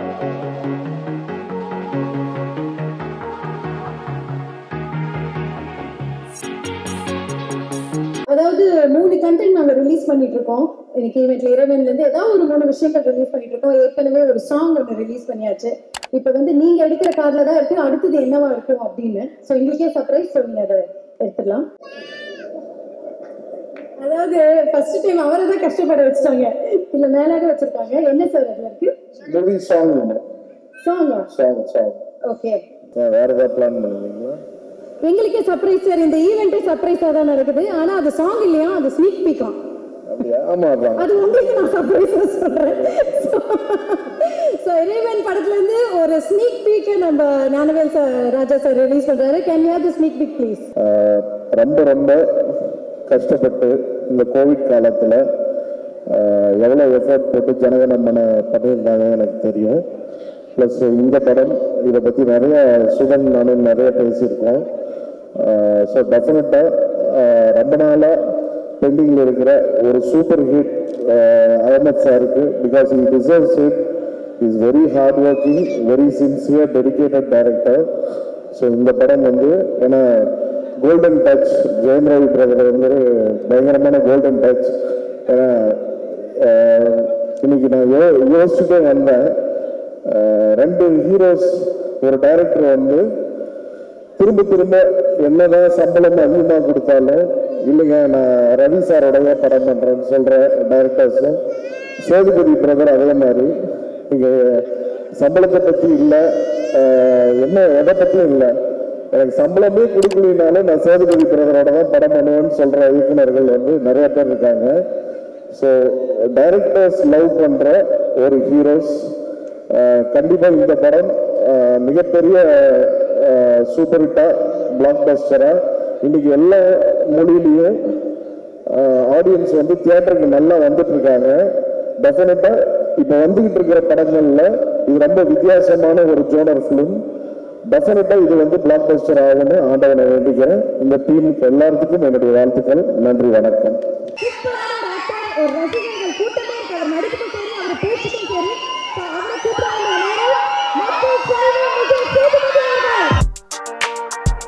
Speaker 1: அதாவது மூணு கண்டென்ட் நாங்க ரிலீஸ் பண்ணிட்டு இருக்கோம் இன்னைக்கு ஈவெண்ட்ல இறைவன்ல இருந்து ஏதாவது ஒரு மூணு விஷயங்கள் ரிலீஸ் பண்ணிட்டு இருக்கோம் ஏற்கனவே ஒரு சாங் ஒன்று ரிலீஸ் பண்ணியாச்சு இப்போ வந்து நீங்க எடுக்கிற கார்ல தான் இருக்கு அடுத்தது என்னவா இருக்கும் அப்படின்னு ஸோ எங்களுக்கே சர்ப்ரைஸ் ஸோ நீங்க அதை எடுத்துடலாம் அதாவது ஃபர்ஸ்ட் டைம் அவரை தான் கஷ்டப்பட வச்சுட்டாங்க இல்ல மேலாக வச்சிருக்காங்க என்ன சார் அதுல இருக்கு
Speaker 4: மூவி சாங்
Speaker 1: சாங்கா
Speaker 4: சாங் சாங்
Speaker 1: ஓகே
Speaker 4: வேற ஏதாவது பிளான் பண்ணுவீங்களா
Speaker 1: எங்களுக்கே சர்ப்ரைஸ் சார் இந்த ஈவெண்ட்டே சர்ப்ரைஸா தான் நடக்குது ஆனா அது சாங் இல்லையா அது ஸ்னீக் பீக்காம்
Speaker 4: அப்படியா ஆமா அதான்
Speaker 1: அது உங்களுக்கு நான் சர்ப்ரைஸா சொல்றேன் ஸோ இறைவன் படத்துல இருந்து ஒரு ஸ்னீக் பீக்கை நம்ம Gnanavel sir Raja sir release பண்றாரு can you the sneak peek please
Speaker 4: ஆஹ் ரொம்ப ரொம்ப கஷ்டப்பட்டு இந்த கோவிட் காலத்தில் எவ்வளோ எஃபர்ட் போட்டு ஜனகணமனை பண்ணியிருந்தாங்க எனக்கு தெரியும் ப்ளஸ் இந்த படம் இதை பற்றி நிறைய சுதன் நானும் நிறைய பேசியிருக்கோம் ஸோ டெஃபினட்டாக ரொம்ப நாளாக பெண்டிங்கில் இருக்கிற ஒரு சூப்பர் ஹிட் அகமத் சாருக்கு because he deserves it is very hard working very sincere dedicated director so இந்த படம் வந்து ஏன்னா golden touch Jayam Ravi brother வந்து பயங்கரமான கோல்டன் டச் ஏன்னா ஆஹ், இன்னைக்கு நான் யோ யோசிச்சுட்டே வந்தேன் ஆஹ், ரெண்டு ஹீரோஸ் ஒரு டைரக்டர் வந்து திரும்ப திரும்ப என்னதான் சம்பளம் அதிகமாக கொடுத்தாலும் இல்லைங்க நான் ரவி சாரோடய படம் பண்ணுறேன்னு சொல்கிற டைரக்டர்ஸும் சேதுபதி பிரதர் அதே மாதிரி இங்கே சம்பளத்தை பற்றி இல்லை என்ன எதை பற்றியும் இல்லை எனக்கு சம்பளமே கொடுக்கலினாலும் நான் சேதுபதி பிரதரோட தான் படம் பண்ணுவேன்னு சொல்கிற இயக்குனர்கள் வந்து நிறைய பேர் இருக்காங்க ஸோ டைரக்டர்ஸ் லவ் பண்ணுற ஒரு ஹீரோஸ் கண்டிப்பாக இந்த படம் அஹ், மிகப்பெரிய சூப்பர் ஹிட்டா பிளாக் பஸ்டரா இன்னைக்கு எல்லா மொழியிலையும் ஆடியன்ஸ் வந்து தியேட்டருக்கு நல்லா வந்துட்டு இருக்காங்க டெஃபினட்டா இப்போ வந்துகிட்டு இருக்கிற படங்கள்ல இது ரொம்ப வித்தியாசமான ஒரு ஜோனர் ஃபிலிம் டெஃபினட்டா இது வந்து பிளாக் பஸ்டர் ஆகும்னு ஆண்டவனை வேண்டிக்கிறேன் இந்த டீமுக்கு எல்லாத்துக்கும் என்னுடைய வாழ்த்துக்கள் நன்றி வணக்கம்
Speaker 1: ஒரு ரசிகர்கள் கூட்டமே இருக்கு அவர் நடிப்புக்கும் சரி அவர் பேச்சுக்கும் சரி So, அவரை கூப்பிடாம நேரம் மக்கள் செல்வம் விஜய் சேதுபதி அவர்கள்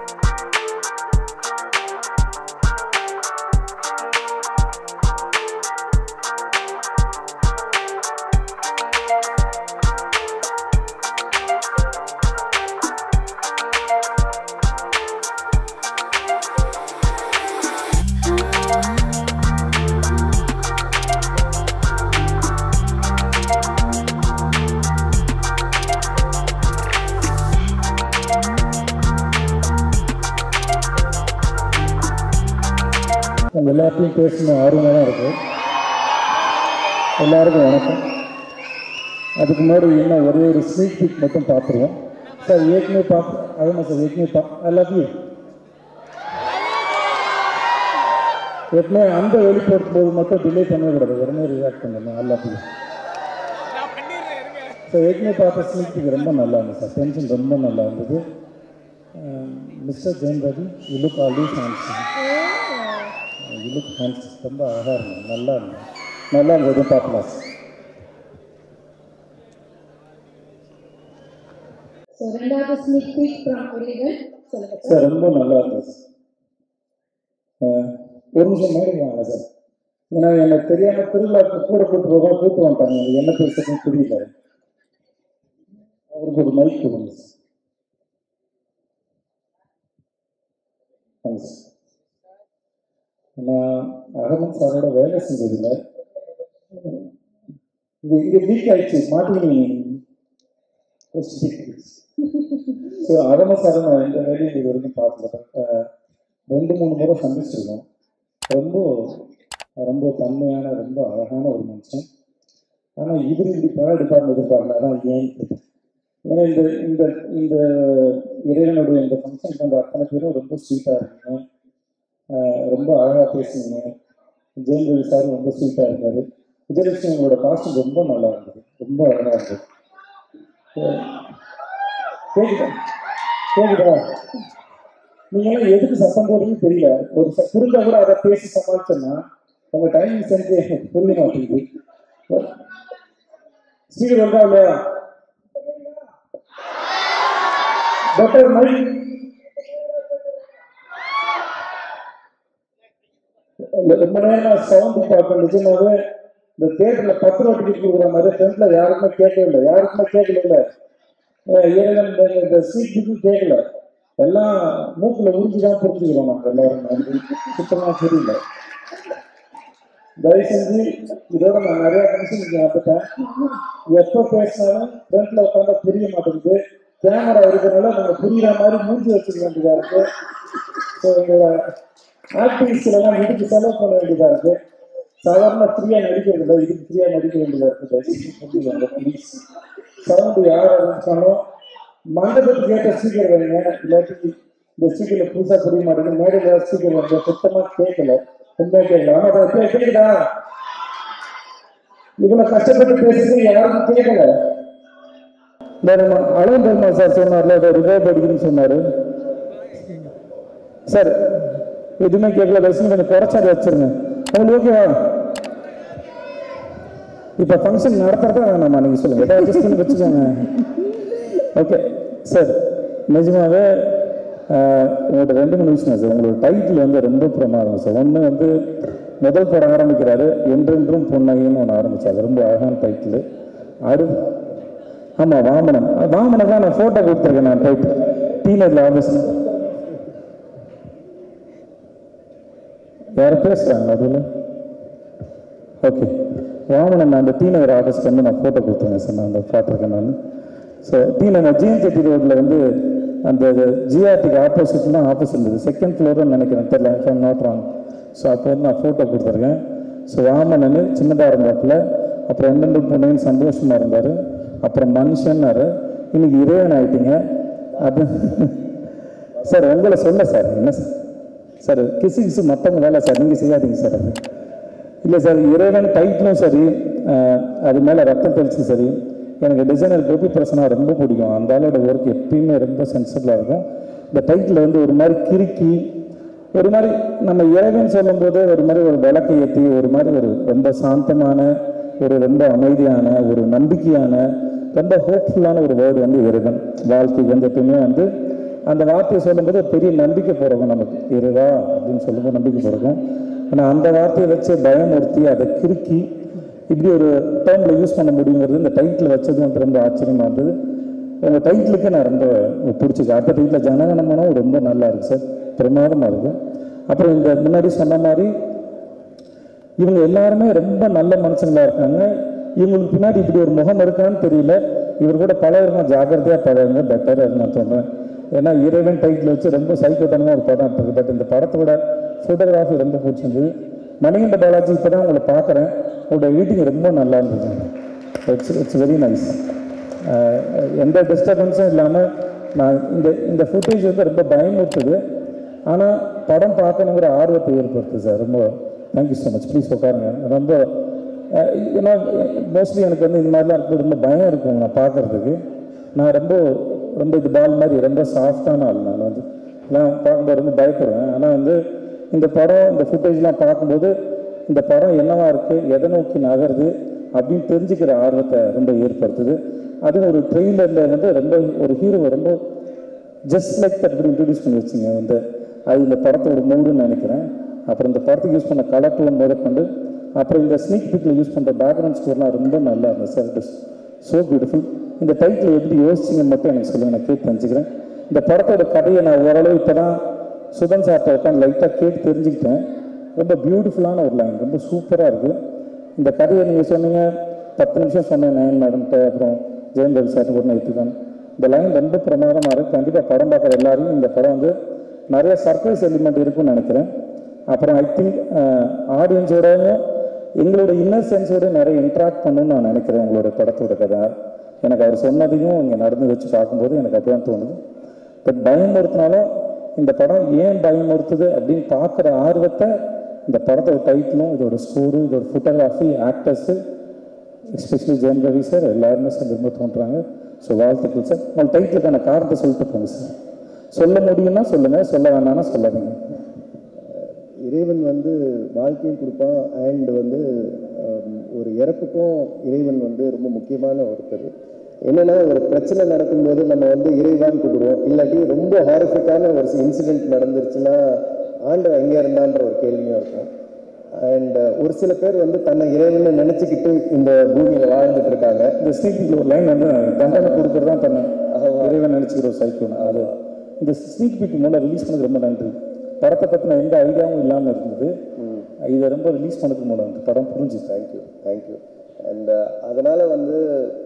Speaker 8: உங்கள் எல்லாத்தையும் பேசணும் ஆர்வமாக தான் இருக்கு எல்லாருக்கும் வணக்கம் அதுக்கு முன்னாடி இன்னும் ஒரே ஒரு ஸ்னீக் பிக் மட்டும் பார்த்துருவோம் சார் ஏற்கனவே பார்த்து அதுமா சார் ஏற்கனவே பா ஐ லவ் யூ ஏற்கனவே அந்த வெளிப்படுத்தும் போது மட்டும் டிலே பண்ணக்கூடாது உடனே ரியாக்ட் பண்ணணும் ஐ லவ் யூ சார் ஏற்கனவே பார்த்த ஸ்னீக் பிக் ரொம்ப நல்லா இருந்தது சார் டென்ஷன் ரொம்ப நல்லா இருந்தது mister Jain Ravi you look always handsome you look hands ரொம்ப அழகாக இருந்தது நல்லா இருந்தது நல்லா இருந்தது பார்க்கலாம்
Speaker 1: ஸோ ரெண்டாவது ஸ்னீக் பீக் ஃப்ரம் ஒரேகன் சொல்லுங்க சார்
Speaker 8: சார் ரொம்ப நல்லா இருந்துச்சு அஹ், ஒரு நிமிஷம் மேலே வாங்க சார் ஏன்னா எனக்கு தெரியாம திருவிழாக்கு கூட கூட்டு போக கூட்டு வந்துட்டாங்க எனக்கு என்ன பேசுறதுன்னு தெரியல அவருக்கு ஒரு மைக் கொடுங்க சார் தேங்க்ஸ் நான் அகமன் சாரோட வேலை செஞ்சதில்லை இது இங்கே லீக் ஆயிடுச்சு மாட்டிக்கினீங்க ஸோ அகமன் சாரை நான் எந்த வேலையும் இது வரைக்கும் பார்த்தல அஹ், ரெண்டு மூணு முறை சந்திச்சிருக்கோம் ரொம்ப ரொம்ப தன்மையான ரொம்ப அழகான ஒரு மனுஷன் ஆனால் இவர் இப்படி படம் எடுப்பார்னு எதிர்பார்க்கல அதான் ஏன் கேட்டேன். ஏன்னா இந்த இந்த இந்த இறைவனுடைய இந்த ஃபங்க்ஷனுக்கு வந்த அத்தனை பேரும் ரொம்ப ஸ்வீட்டாக இருக்கீங்க ஆஹ் ரொம்ப அழகாக பேசுனீங்க ஜெயம் ரவி சார் ரொம்ப ஸ்வீட்டாக இருக்காரு விஜயலட்சுமி உங்களோட காஸ்டியூம் ரொம்ப நல்லா இருந்தது ரொம்ப அழகாக இருந்தது ஆஹ் கேக்குதா கேக்குதா நீங்களாம் எதுக்கு சத்தம் போடுறீங்கன்னு தெரியல ஒரு ச- புரிஞ்சா கூட அதை பேசி சமாளிச்சோன்னா உங்க டைமிங் சென்ஸ் எனக்கு புரிய மாட்டேங்குது ஸ்பீக்கர் வந்தா இல்லையா பெட்டர் மைக் ரொம்ப நேரம் சவுண்ட் பார்க்க நிஜமாவே இந்த தேட்டர்ல பத்து ரூபா டிக்கெட் கொடுக்குற மாதிரி ஃப்ரெண்ட்ல யாருக்குமே கேட்கவே இல்லை யாருக்குமே கேட்கல இல்லை இறைவன் இந்த- இந்த சீட்டுக்கு கேட்கல எல்லாம் மூக்குல உறிஞ்சி தான் புரிஞ்சுக்கிறோம் நம்ம எல்லாரும் வந்து சுத்தமா புரியல தயவு செஞ்சு இதோட நான் நிறைய ஃபங்க்ஷன் இங்கே வந்துட்டேன் எப்போ பேசினாலும் ஃப்ரண்ட்ல உட்காந்தா புரிய மாட்டேங்குது கேமரா இருக்கிறனால நம்ம புரியுற மாதிரி மூஞ்சி வச்சுக்க வேண்டியதா இருக்கு ஸோ எங்களோட ஆக்டிவிஸ்லாம் இதுக்கு செலவு பண்ண வேண்டியதா இருக்கு சாதாரண ஃப்ரீயா நடிக்கிறது இல்லை இதுக்கு ஃப்ரீயா நடிக்க வேண்டியதா இருக்கு தயவு செஞ்சு புரிஞ்சுக்கோங்க ப்ளீஸ் சவுண்டு யார் ஆரம்பிச்சாலும் மண்டபத்துக்கு ஏற்ற ஸ்பீக்கர் வைங்க இல்லாட்டி இந்த ஸ்பீக்கர்ல புதுசா புரிய மாட்டேங்குது மேடையில் ஸ்பீக்கர் வந்து சுத்தமா கேட்கல உண்மையா கேட்கல ஆனா அதை கே- கேக்குதா இவ்வளவு கஷ்டப்பட்டு பேசுறது யாருக்கும் கேட்கல இந்த நம்ம அழகு பெருமாள் சார் சொன்னார்ல அதை ரிவைவ் அடிக்கணும்னு சொன்னாரு சார் எதுவுமே கேட்கல தயவுசெய்து கொஞ்சம் குறைச்சாது வச்சிருங்க உங்களுக்கு ஓகேவா இப்போ ஃபங்க்ஷன் நடத்துறதா வேணாமா நீங்கள் சொல்லுங்க ஏதாவது adjust பண்ணி வச்சுக்கோங்க ஓகே சார் நிஜமாவே ஆஹ், உங்களோட ரெண்டு மூணு விஷயம் சார் உங்களோட டைட்டில் வந்து ரொம்ப பிரமாதம் சார் ஒன்று வந்து முதல் படம் ஆரம்பிக்கிறாரு என்றென்றும் பொன்னைன்னு ஒன்று ஆரம்பிச்சாரு ரொம்ப அழகான டைட்டில் அடு ஆமாம் வாமனன் வாமனை தான் நான் ஃபோட்டோ கொடுத்துருக்கேன் நான் டைட்டில் டீனரில் ஆஃபீஸ் யாரும் பேசுகிறாங்க அதில் ஓகே வாமனன் அந்த டி நகர் ஆஃபீஸ்க்கு வந்து நான் ஃபோட்டோ கொடுத்துருங்க சார் நான் அந்த பார்த்துருக்கேன் நான் so T Nagar GN Chetty ரோட்டில் வந்து அந்த ஜிஆர்டிக்கு ஆப்போசிட்ல தான் ஆஃபீஸ் இருந்தது செகண்ட் ஃப்ளோர்னு நினைக்கிறேன் தெரியல ஐம் நாட் ராங் ஸோ அப்போ வந்து நான் ஃபோட்டோ கொடுத்துருக்கேன் ஸோ வாமனன் சின்னதாக இருந்தாப்புல அப்புறம் என்னென்ன பொண்ணுன்னு சந்தோஷமாக இருந்தார் அப்புறம் மனுஷன்னாரு இன்னைக்கு இறைவன் ஆயிட்டீங்க அது சார் உங்களை சொல்ல சார் என்ன சார் சார் கிசு கிசு மற்றவங்க வேலை சார் நீங்கள் செய்யாதீங்க சார் அது இல்லை சார் இறைவன் டைட்டிலும் சரி அஹ், அது மேலே ரத்தம் தெளிச்சும் சரி எனக்கு டிசைனர் கோபி பிரசனா ரொம்ப பிடிக்கும் அந்த ஆளோட ஒர்க் எப்பயுமே ரொம்ப சென்சிபிளாக இருக்கும் இந்த டைட்டில் வந்து ஒரு மாதிரி கிறுக்கி ஒரு மாதிரி நம்ம இறைவன் சொல்லும்போது ஒரு மாதிரி ஒரு விளக்கை ஏற்றி ஒரு மாதிரி ஒரு ரொம்ப சாந்தமான ஒரு ரொம்ப அமைதியான ஒரு நம்பிக்கையான ரொம்ப ஹோப்ஃபுல்லான ஒரு வேர்டு வந்து இறைவன் வாழ்க்கை வந்து எப்பயுமே வந்து அந்த வார்த்தையை சொல்லும்போது ஒரு பெரிய நம்பிக்கை பிறகும் நமக்கு இறைவா அப்படின்னு சொல்லும்போது நம்பிக்கை பிறகும் ஆனால் அந்த வார்த்தையை வச்சு பயமுறுத்தி அதை கிறுக்கி இப்படி ஒரு டேர்மில் யூஸ் பண்ண முடியுங்கிறது இந்த டைட்டில் வச்சது வந்து ரொம்ப ஆச்சரியமாக இருந்தது உங்கள் டைட்டிலுக்கு நான் ரொம்ப பிடிச்சிருக்கேன் அடுத்த டைட்டில் ஜனகணமனம் ரொம்ப நல்லா இருக்கு சார் பிரமாதமாக இருக்கு அப்புறம் இந்த முன்னாடி சொன்ன மாதிரி இவங்க எல்லாருமே ரொம்ப நல்ல மனுஷங்களா இருக்காங்க இவங்களுக்கு பின்னாடி இப்படி ஒரு முகம் இருக்கான்னு தெரியல இவர் கூட பழகிறவங்க ஜாக்கிரதையாக பழகுங்க பெட்டராக நான் சொல்கிறேன் ஏன்னா இறைவன் டைட்டில் வச்சு ரொம்ப சைக்கோத்தனமாக ஒரு படம் இருக்குது பட் இந்த படத்தோட ஃபோட்டோகிராஃபி ரொம்ப பிடிச்சிருந்தது மணிகண்ட பாலாஜி இப்போ தான் உங்களை பார்க்குறேன் உங்களோட எடிட்டிங் ரொம்ப நல்லா இருந்தது இட்ஸ் இட்ஸ் வெரி நைஸ் எந்த டிஸ்டர்பன்ஸும் இல்லாமல் நான் இந்த இந்த ஃபுட்டேஜ் வந்து ரொம்ப பயமுறுத்துது ஆனால் படம் பார்க்கணுங்கிற ஆர்வத்தை ஏற்படுத்துது சார் ரொம்ப தேங்க்யூ ஸோ மச் ப்ளீஸ் உட்காருங்க ரொம்ப அஹ், ஏன்னா மோஸ்ட்லி எனக்கு வந்து இந்த மாதிரிலாம் இருக்குது ரொம்ப பயம் இருக்கும் நான் பார்க்கறதுக்கு நான் ரொம்ப ரொம்ப இது பால் மாதிரி ரொம்ப சாஃப்டான ஆள் நான் வந்து எல்லாம் பார்க்கும்போது ரொம்ப பயப்படுவேன் ஆனால் வந்து இந்த படம் இந்த ஃபுட்டேஜ்லாம் பார்க்கும்போது இந்த படம் என்னவா இருக்குது எதை நோக்கி நகருது அப்படின்னு தெரிஞ்சுக்கிற ஆர்வத்தை ரொம்ப ஏற்படுத்துது அது ஒரு ட்ரெயிலரில் வந்து ரொம்ப ஒரு ஹீரோவை ரொம்ப ஜஸ்ட் லைக் தட் இப்படி இன்ட்ரடியூஸ் பண்ணி வச்சுங்க வந்து அது இந்த படத்தோட மூடுன்னு நினைக்கிறேன் அப்புறம் இந்த படத்துக்கு யூஸ் பண்ண கலர் டோன் முதற்கொண்டு அப்புறம் இந்த ஸ்னீக் பிக்கில் யூஸ் பண்ணுற பேக்ரவுண்ட் ஸ்கோர்லாம் ரொம்ப நல்லா இருந்துச்சு sir it is so beautiful இந்த டைட்டில் எப்படி யோசிச்சிங்கன்னு மட்டும் எனக்கு சொல்லுங்கள் நான் கேட்டு தெரிஞ்சுக்கிறேன் இந்த படத்தோட கதையை நான் ஓரளவு இப்போ தான் சுதன் சார்ட்ட உட்காந்து லைட்டாக கேட்டு தெரிஞ்சுக்கிட்டேன் ரொம்ப பியூட்டிஃபுல்லான ஒரு லைன் ரொம்ப சூப்பராக இருக்குது இந்த கதையை நீங்கள் சொன்னீங்க பத்து நிமிஷம் சொன்னேன் நயன் மேடம்கிட்ட அப்புறம் ஜெயம் ரவி சார் கூட நைட்டு தான் இந்த லைன் ரொம்ப பிரமாதமாக இருக்குது கண்டிப்பாக படம் பார்க்குற எல்லாரையும் இந்த படம் வந்து நிறைய சர்ப்ரைஸ் எலிமெண்ட் இருக்குன்னு நினைக்கிறேன் அப்புறம் ஐ திங்க் ஆடியன்ஸோடவும் எங்களோட இன்னர் சென்ஸோட நிறைய இன்ட்ராக்ட் பண்ணணும்னு நான் நினைக்கிறேன் உங்களோட படத்தோட கதை எனக்கு அவர் சொன்னதையும் இங்கே நடந்து வச்சு பார்க்கும்போது எனக்கு அப்படிதான் தோணுது பட் பயமுறுத்தினாலும் இந்த படம் ஏன் பயமுறுத்துது அப்படின்னு பார்க்குற ஆர்வத்தை இந்த படத்தோட டைட்டிலும் இதோட ஸ்கோரு இதோட photography actors especially Jayam Ravi sir எல்லாருமே சார் ரொம்ப தோன்றாங்க ஸோ வாழ்த்துக்கள் சார் உங்கள் டைட்டிலுக்கான காரணத்தை சொல்லிட்டு போங்க சார் சொல்ல முடியும்னா சொல்லுங்கள் சொல்ல வேணாம்னா சொல்லாதீங்க
Speaker 7: இறைவன் வந்து வாழ்க்கையும் கொடுப்பான் அண்ட் வந்து ஆம், ஒரு இறப்புக்கும் இறைவன் வந்து ரொம்ப முக்கியமான ஒருத்தர் என்னன்னா ஒரு பிரச்சனை நடக்கும்போது நம்ம வந்து இறைவான் கூப்பிடுவோம் இல்லாட்டி ரொம்ப ஹாரிஃபிக்கான ஒரு இன்சிடென்ட் நடந்துருச்சுன்னா ஆண்டவன் எங்கே இருந்தான்ற ஒரு கேள்வியும் இருக்கும் அண்ட் ஒரு சில பேர் வந்து தன்னை இறைவன் நினச்சிக்கிட்டு இந்த பூமியில் வாழ்ந்துட்டு இருக்காங்க
Speaker 8: இந்த ஸ்னீக் ஒரு லைன் வந்து தண்டனை கொடுக்குறது தான் தன்னை இறைவன் நினச்சிக்கிற ஒரு சைக்கிள் அது இந்த ஸ்னீக் பீக் மூலம் ரிலீஸ் பண்ணது ரொம்ப நன்றி படத்தை பற்றின எந்த ஐடியாவும் இல்லாமல் இருந்தது இதை ரொம்ப ரிலீஸ் பண்ணதுக்கு மூலம் இந்த படம் புரிஞ்சு
Speaker 7: தேங்க்யூ தேங்க்யூ அண்ட் அதனால வந்து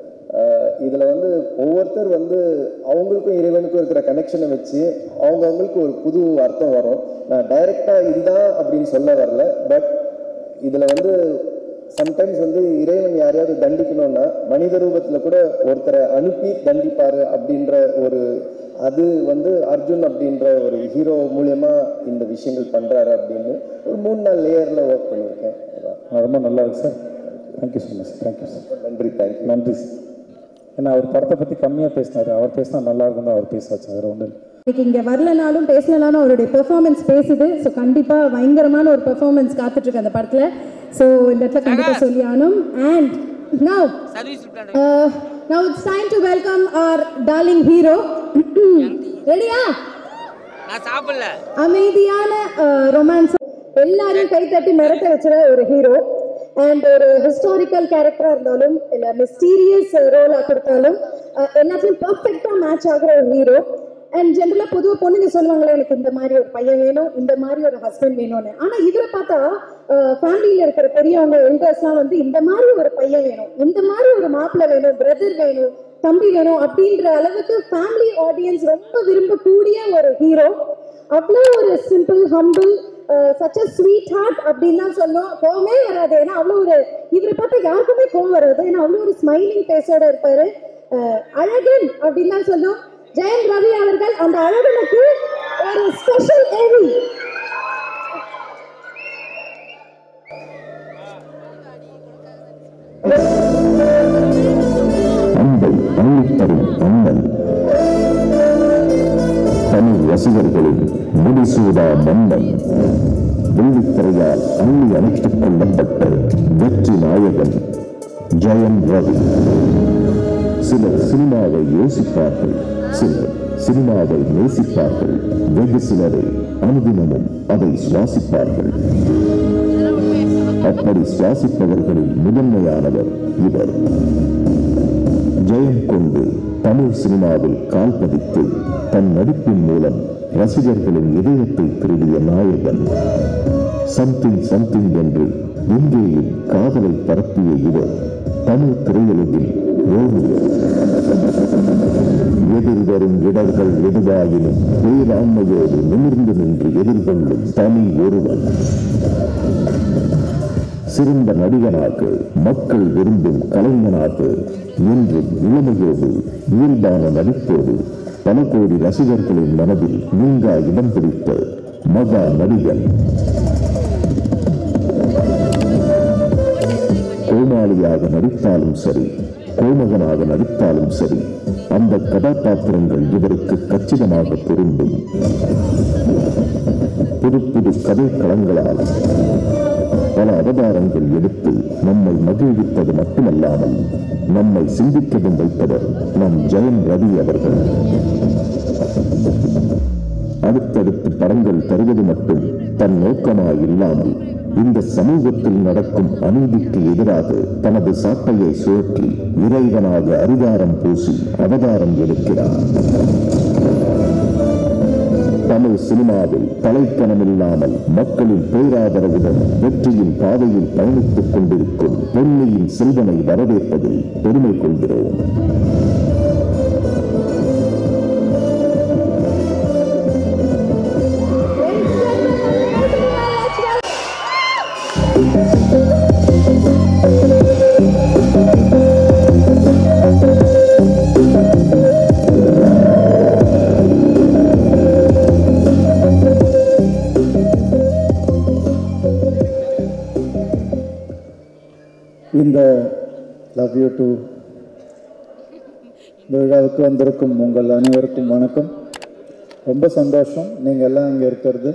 Speaker 7: இதில் வந்து ஒவ்வொருத்தர் வந்து அவங்களுக்கும் இறைவனுக்கும் இருக்கிற கனெக்ஷனை வச்சு அவங்க அவங்களுக்கு ஒரு புது அர்த்தம் வரும் நான் டைரெக்டாக இதுதான் அப்படின்னு சொல்ல வரல பட் இதில் வந்து சம்டைம்ஸ் வந்து இறைவன் யாரையாவது தண்டிக்கணும்னா மனித ரூபத்தில் கூட ஒருத்தரை அனுப்பி தண்டிப்பார் அப்படின்ற ஒரு அது வந்து அர்ஜுன் அப்படின்ற ஒரு ஹீரோ மூலியமா இந்த விஷயங்கள் பண்றாரு அப்படின்னு ஒரு மூணு நாள் லேயர்ல ஒர்க் பண்ணியிருக்கேன் அதான்.
Speaker 8: ரொம்ப நல்லா இருக்கு sir thank you so much thank you sir
Speaker 7: நன்றி தேங்க்யூ
Speaker 8: நன்றி சார் ஏன்னா அவர் படத்தை பற்றி கம்மியாக பேசினார் அவர் பேசினா நல்லா இருக்கும் தான் அவர் பேசாச்சு வேறு ஒன்றும் இல்லை
Speaker 1: இன்னைக்கு இங்கே வரலனாலும் பேசலனாலும் அவருடைய பெர்ஃபார்மன்ஸ் பேசுது ஸோ கண்டிப்பாக பயங்கரமான ஒரு பெர்ஃபார்மன்ஸ் காத்துட்ருக்கு அந்த படத்தில் ஸோ இந்த இடத்துல கண்டிப்பாக சொல்லி ஆனும் and now uh, now it's time to welcome our darling hero ரெடியா
Speaker 9: நான் சாப்பிடல
Speaker 1: அமைதியான ரொமான்ஸ் எல்லாரையும் கை தட்டி மிரட்ட வச்சுற ஒரு ஹீரோ அண்ட் ஒரு ஹிஸ்டாரிக்கல் கேரக்டரா இருந்தாலும் இல்ல மிஸ்டீரியஸ் ரோலா கொடுத்தாலும் அஹ், எல்லாத்தையும் பர்ஃபெக்டா மேட்ச் ஆகுற ஒரு ஹீரோ அண்ட் ஜென்ரலா பொதுவா பொண்ணுங்க சொல்லுவாங்களே எனக்கு இந்த மாதிரி ஒரு பையன் வேணும் இந்த மாதிரி ஒரு ஹஸ்பண்ட் வேணும்னு ஆனா இவரை பார்த்தா ஃபேமிலியில இருக்கிற பெரியவங்க எல்டர்ஸ்லாம் வந்து இந்த மாதிரி ஒரு பையன் வேணும் இந்த மாதிரி ஒரு மாப்பிள்ளை வேணும் பிரதர் வேணும் தம்பி வேணும் அப்படின்ற அளவுக்கு ஃபேமிலி ஆடியன்ஸ் ரொம்ப விரும்பக்கூடிய ஒரு ஹீரோ அவ்வளோ ஒரு simple humble such a sweet heart அப்படின்னு தான் சொல்லும் கோவமே வராது ஏன்னா அவ்வளோ ஒரு இவரை பார்த்தா யாருக்குமே கோவம் வராது ஏன்னா அவ்வளோ ஒரு ஸ்மைலிங் ஃபேஸோட இருப்பாரு அஹ், அழகன் அப்படின்னு தான் சொல்லும் ஜெயம் ரவி அவர்கள் அந்த அழகனுக்கு ஒரு ஸ்பெஷல் ஏவி
Speaker 10: அன்பை அள்ளித்தரும் அண்ணன் தமிழ் ரசிகர்களின் முடிசூடா மன்னன் வெள்ளித்திரையால் அள்ளி அணைத்துக் கொள்ளப்பட்ட வெற்றி நாயகன் ஜெயம் ரவி சிலர் சினிமாவை யோசிப்பார்கள் சிலர் சினிமாவை நேசிப்பார்கள் வெகு சிலரை அனுதினமும் அதை சுவாசிப்பார்கள் அப்படி சுவாசிப்பவர்களில் முதன்மையானவர் இவர் ஜெயம் கொண்டு தமிழ் சினிமாவில் கால் பதித்து தன் நடிப்பின் மூலம் ரசிகர்களின் இதயத்தை திருடிய நாயகன் சம்திங் சம்திங் என்று எங்கேயும் காதலை பரப்பிய இவர் தமிழ் திரையுலகில் ரோமியோ எதிர்வரும் இடர்கள் எதுவாயினும் பேராண்மையோடு நிமிர்ந்து நின்று எதிர்கொள்ளும் தனி ஒருவன் சிறந்த நடிகனாக மக்கள் விரும்பும் கலைஞனாக என்றும் இளமையோடு இயல்பான நடிப்போடு பல கோடி ரசிகர்களின் மனதில் நீங்கா இடம் பிடித்த மகா நடிகன் கோமாளியாக நடித்தாலும் சரி கோமகனாக நடித்தாலும் சரி அந்த கதாபாத்திரங்கள் இவருக்கு கச்சிதமாக பொருந்தும் புது புது கதை களங்களால் பல அவதாரங்கள் எடுத்து நம்மை மகிழ்வித்தது மட்டுமல்லாமல் நம்மை சிந்திக்கவும் வைத்தவர் நம் ஜெயம் ரவி அவர்கள் அடுத்தடுத்து படங்கள் தருவது மட்டும் தன் நோக்கமாய் இல்லாமல் இந்த சமூகத்தில் நடக்கும் அநீதிக்கு எதிராக தனது சாட்டையை சுழற்றி இறைவனாக அதிகாரம் பூசி அவதாரம் எடுக்கிறார் தமிழ் சினிமாவில் தலைக்கணமில்லாமல் மக்களின் பேராதரவுடன் வெற்றியின் பாதையில் பயணித்துக் கொண்டிருக்கும் பொன்னியின் செல்வனை வரவேற்பதில் பெருமை கொள்கிறோம்
Speaker 8: இந்த லவ் யூ டு விழாவுக்கு வந்திருக்கும் உங்கள் அனைவருக்கும் வணக்கம் ரொம்ப சந்தோஷம் நீங்கள் எல்லாம் இங்கே இருக்கிறது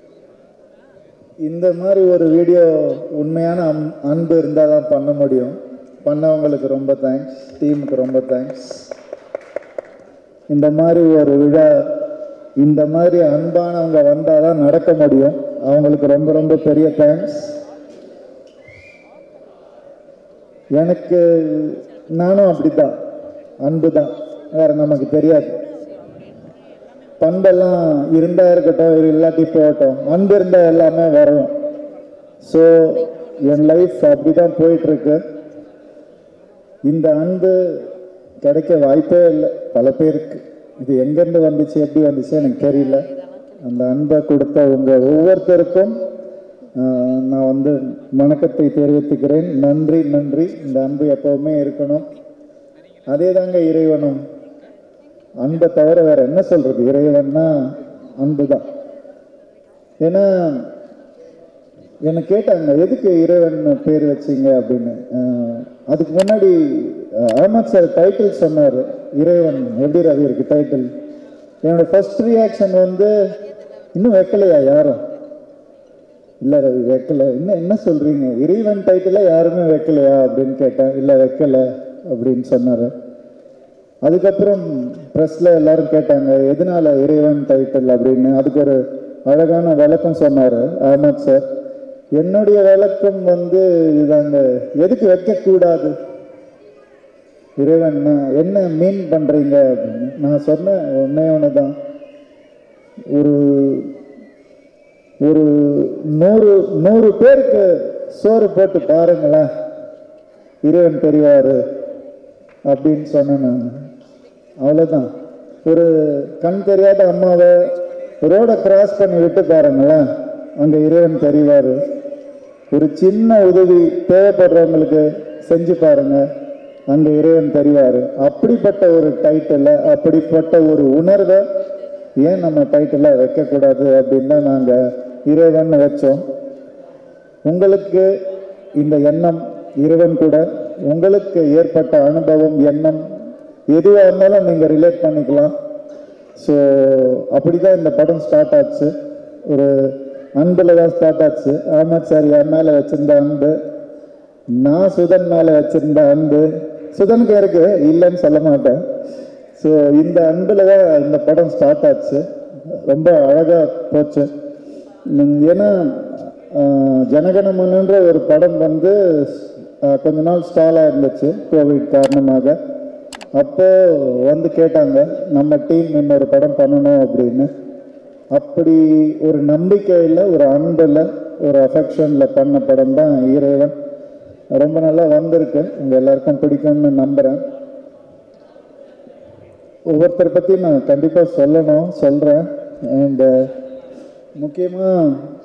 Speaker 8: இந்த மாதிரி ஒரு வீடியோ உண்மையான அம் அன்பு இருந்தால் தான் பண்ண முடியும் பண்ணவங்களுக்கு ரொம்ப தேங்க்ஸ் டீமுக்கு ரொம்ப தேங்க்ஸ் இந்த மாதிரி ஒரு விழா இந்த மாதிரி அன்பானவங்க வந்தால் தான் நடக்க முடியும் அவங்களுக்கு ரொம்ப ரொம்ப பெரிய தேங்க்ஸ் எனக்கு நானும் அப்படிதான் அன்பு தான் வேற நமக்கு தெரியாது பண்பெல்லாம் இருந்தா இருக்கட்டும் இல்லாட்டி போகட்டும் அன்பு இருந்தா எல்லாமே வரும் ஸோ என் லைஃப் அப்படிதான் போயிட்டு இருக்கு இந்த அன்பு கிடைக்க வாய்ப்பே இல்லை பல பேருக்கு இது எங்கேருந்து வந்துச்சு எப்படி வந்துச்சு எனக்கு தெரியல அந்த அன்பை கொடுத்த உங்க ஒவ்வொருத்தருக்கும் ஆஹ், நான் வந்து வணக்கத்தை தெரிவித்துக்கிறேன் நன்றி நன்றி இந்த அன்பு எப்பவுமே இருக்கணும் அதே தாங்க இறைவனும் அன்பை தவிர வேற என்ன சொல்றது இறைவன்னா அன்பு தான் ஏன்னா என்னை கேட்டாங்க எதுக்கு இறைவன் பேர் வச்சீங்க அப்படின்னு ஆஹ், அதுக்கு முன்னாடி ஆஹ், அஹமத் சார் டைட்டில் சொன்னார் இறைவன் எப்படி ரவி இருக்கு டைட்டில் என்னோட ஃபர்ஸ்ட் ரியாக்ஷன் வந்து இன்னும் வைக்கலையா யாரும் இல்லை ரவி வைக்கல இன்னும் என்ன சொல்றீங்க இறைவன் டைட்டில யாருமே வைக்கலையா அப்படின்னு கேட்டேன் இல்லை வைக்கல அப்படின்னு சொன்னார் அதுக்கப்புறம் ப்ரெஸ்ல எல்லாரும் கேட்டாங்க எதனால இறைவன் டைட்டில் அப்படின்னு அதுக்கு ஒரு அழகான விளக்கம் சொன்னார் அஹமத் சார் என்னுடைய விளக்கம் வந்து இதாங்க எதுக்கு வைக்கக்கூடாது இறைவன் என்ன மீன் பண்றீங்க அப்படின்னு நான் சொன்னேன் ஒன்னே ஒன்று தான் ஒரு ஒரு நூறு நூறு பேருக்கு சோறு போட்டு பாருங்களேன் இறைவன் தெரிவாரு அப்படின்னு சொன்னேன் நான் அவ்வளோதான் ஒரு கண் தெரியாத அம்மாவை ரோடை கிராஸ் பண்ணி விட்டு பாருங்களேன் அங்கே இறைவன் தெரிவார் ஒரு சின்ன உதவி தேவைப்படுறவங்களுக்கு செஞ்சு பாருங்க அங்கே இறைவன் தெரிவார் அப்படிப்பட்ட ஒரு டைட்டில் அப்படிப்பட்ட ஒரு உணர்வை ஏன் நம்ம டைட்டிலாக வைக்கக்கூடாது அப்படின்னு தான் நாங்கள் இறைவன் வச்சோம் உங்களுக்கு இந்த எண்ணம் இறைவன் கூட உங்களுக்கு ஏற்பட்ட அனுபவம் எண்ணம் எதுவாக இருந்தாலும் நீங்கள் ரிலேட் பண்ணிக்கலாம் ஸோ அப்படி தான் இந்த படம் ஸ்டார்ட் ஆச்சு ஒரு அன்பில் தான் ஸ்டார்ட் ஆச்சு அஹமத் சார் என் மேலே வச்சிருந்த அன்பு நான் சுதன் மேலே வச்சிருந்த அன்பு சுதனுக்கு இருக்கு இல்லைன்னு சொல்ல மாட்டேன் ஸோ இந்த அன்பில் தான் இந்த படம் ஸ்டார்ட் ஆச்சு ரொம்ப அழகாக போச்சு உம், ஏன்னா ஆஹ், ஜனகணமனன்ற ஒரு படம் வந்து ஆஹ், கொஞ்ச நாள் ஸ்டாலாக இருந்துச்சு கோவிட் காரணமாக அப்போ வந்து கேட்டாங்க நம்ம டீம் இன்னொரு படம் பண்ணணும் அப்படின்னு அப்படி ஒரு நம்பிக்கையில் ஒரு அன்பில் ஒரு அஃபெக்ஷனில் பண்ண படம் தான் இறைவன் ரொம்ப நல்லா வந்திருக்கு உங்கள் எல்லாருக்கும் பிடிக்கும்னு நம்புகிறேன் ஒவ்வொருத்தரை பற்றி நான் கண்டிப்பாக சொல்லணும் சொல்கிறேன் அண்ட் முக்கியமாக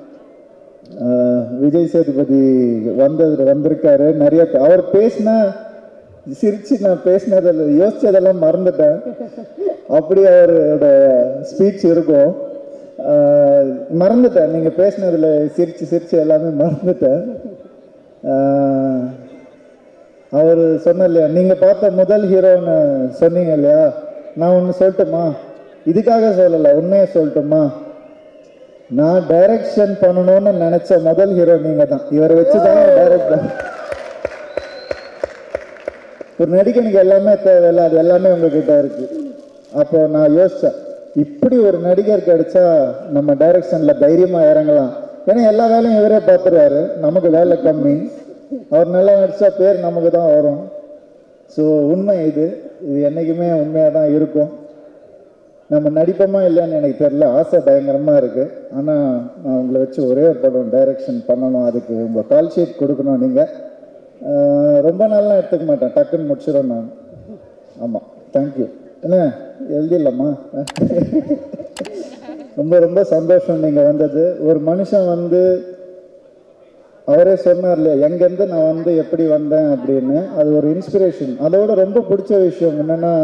Speaker 8: விஜய் சேதுபதி வந்தது வந்திருக்காரு நிறைய பே- அவர் பேசினா சிரிச்சு நான் பேசினதில் யோசிச்சதெல்லாம் மறந்துட்டேன் அப்படி அவரோட ஸ்பீச் இருக்கும் ஆஹ் மறந்துட்டேன் நீங்கள் பேசினதில் சிரிச்சு சிரிச்சு எல்லாமே மறந்துட்டேன் ஆஹ் அவர் சொன்ன இல்லையா நீங்கள் பார்த்த முதல் ஹீரோன்னு சொன்னீங்க இல்லையா நான் ஒன்று சொல்லட்டுமா இதுக்காக சொல்லலை உண்மையை சொல்லட்டுமா
Speaker 11: நான் டைரக்ஷன் பண்ணணும்னு நினைச்ச முதல் ஹீரோ நீங்க தான் இவரை வச்சு தான் டைரக்ட் ஒரு நடிகனுக்கு எல்லாமே தேவையில்ல அது எல்லாமே உங்ககிட்ட இருக்கு அப்போ நான் யோசிச்சேன் இப்படி ஒரு நடிகர் கிடைச்சா நம்ம டைரக்ஷன்ல தைரியமா இறங்கலாம் ஏன்னா எல்லா வேலையும் இவரே பார்த்துருவாரு நமக்கு வேலை கம்மி அவர் நல்லா நடிச்சா பேர் நமக்கு தான் வரும் ஸோ உண்மை இது இது என்றைக்குமே உண்மையாக தான் இருக்கும் நம்ம நடிப்போமா இல்லைன்னு எனக்கு தெரியல ஆசை பயங்கரமாக இருக்குது ஆனால் நான் உங்களை வச்சு ஒரே ஒரு படம் டைரக்ஷன் பண்ணணும் அதுக்கு உங்கள் கால் ஷீட் கொடுக்கணும் நீங்கள் ரொம்ப நாள்லாம் எடுத்துக்க மாட்டேன் டக்குன்னு முடிச்சிடும் நான் ஆமாம் தேங்க்யூ என்ன எழுதிடலாமா ரொம்ப ரொம்ப சந்தோஷம் நீங்கள் வந்தது ஒரு மனுஷன் வந்து அவரே சொன்னார் இல்லையா எங்கேருந்து நான் வந்து எப்படி வந்தேன் அப்படின்னு அது ஒரு இன்ஸ்பிரேஷன் அதோட ரொம்ப பிடிச்ச விஷயம் என்னென்னா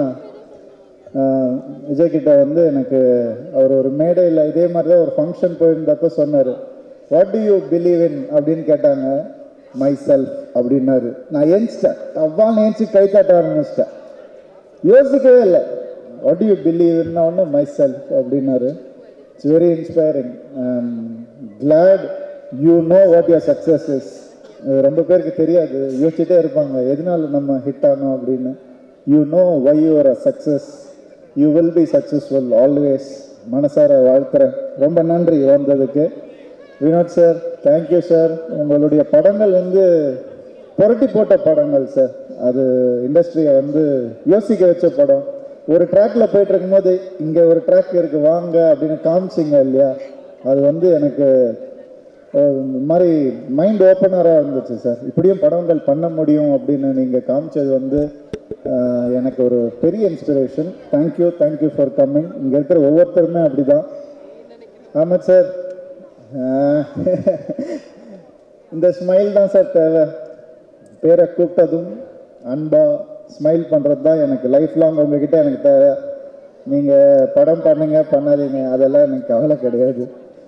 Speaker 11: விஜய் கிட்ட வந்து எனக்கு அவர் ஒரு மேடையில் இதே மாதிரி தான் ஒரு ஃபங்க்ஷன் போயிருந்தப்ப சொன்னார் what do you believe in அப்படின்னு கேட்டாங்க மை செல்ஃப் அப்படின்னாரு நான் ஏஞ்சிட்டேன் அவ்வாறு ஏஞ்சி கை தட்ட ஆரம்பிச்சிட்டேன் யோசிக்கவே இல்லை வாட் யூ பிலீவ் இன்னா ஒன்று மை செல்ஃப் அப்படின்னாரு it's very inspiring glad you know what your success is ரொம்ப பேருக்கு தெரியாது யோசிச்சுட்டே இருப்பாங்க எதனால நம்ம ஹிட் ஆனோம் அப்படின்னு you know why your success you will be successful always மனசார வாழ்த்துறேன் ரொம்ப நன்றி வந்ததுக்கு வினோத் சார் தேங்க்யூ சார் உங்களுடைய படங்கள் வந்து புரட்டி போட்ட படங்கள் சார் அது இண்டஸ்ட்ரியை வந்து யோசிக்க வச்ச படம் ஒரு ட்ராக்ல போயிட்டு இருக்கும்போது இங்கே ஒரு ட்ராக் இருக்கு வாங்க அப்படின்னு காமிச்சிங்க இல்லையா அது வந்து எனக்கு இந்த மாதிரி மைண்ட் ஓப்பனராக இருந்துச்சு சார் இப்படியும் படங்கள் பண்ண முடியும் அப்படின்னு நீங்கள் காமிச்சது வந்து எனக்கு ஒரு பெரிய inspiration thank you thank you for coming இங்கே இருக்கிற ஒவ்வொருத்தருமே அப்படி தான் ஆமாம் சார் இந்த ஸ்மைல் தான் சார் தேவை பேரை கூப்பிட்டதும் அன்பா ஸ்மைல் பண்ணுறது தான் எனக்கு லைஃப் லாங் உங்ககிட்ட எனக்கு தேவை நீங்கள் படம் பண்ணுங்க பண்ணாதீங்க அதெல்லாம் எனக்கு கவலை கிடையாது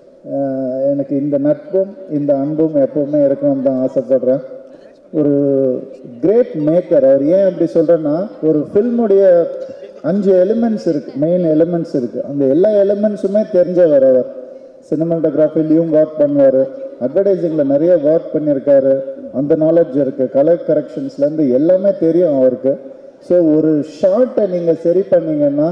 Speaker 11: எனக்கு இந்த நட்பும் இந்த அன்பும் எப்பவுமே இருக்கணும்னு தான் ஆசைப்படுறேன் ஒரு கிரேட் மேக்கர் அவர் ஏன் அப்படி சொல்கிறேன்னா ஒரு ஃபில்முடைய அஞ்சு எலிமெண்ட்ஸ் இருக்குது மெயின் எலிமெண்ட்ஸ் இருக்குது அந்த எல்லா எலிமெண்ட்ஸுமே தெரிஞ்சவர் அவர் சினிமாட்டோகிராஃபிலையும் ஒர்க் பண்ணுவார் அட்வர்டைஸிங்கில் நிறைய ஒர்க் பண்ணியிருக்காரு அந்த நாலேஜ் இருக்குது கலர் கரெக்ஷன்ஸ்லேருந்து எல்லாமே தெரியும் அவருக்கு ஸோ ஒரு ஷார்ட்டை நீங்கள் சரி பண்ணீங்கன்னா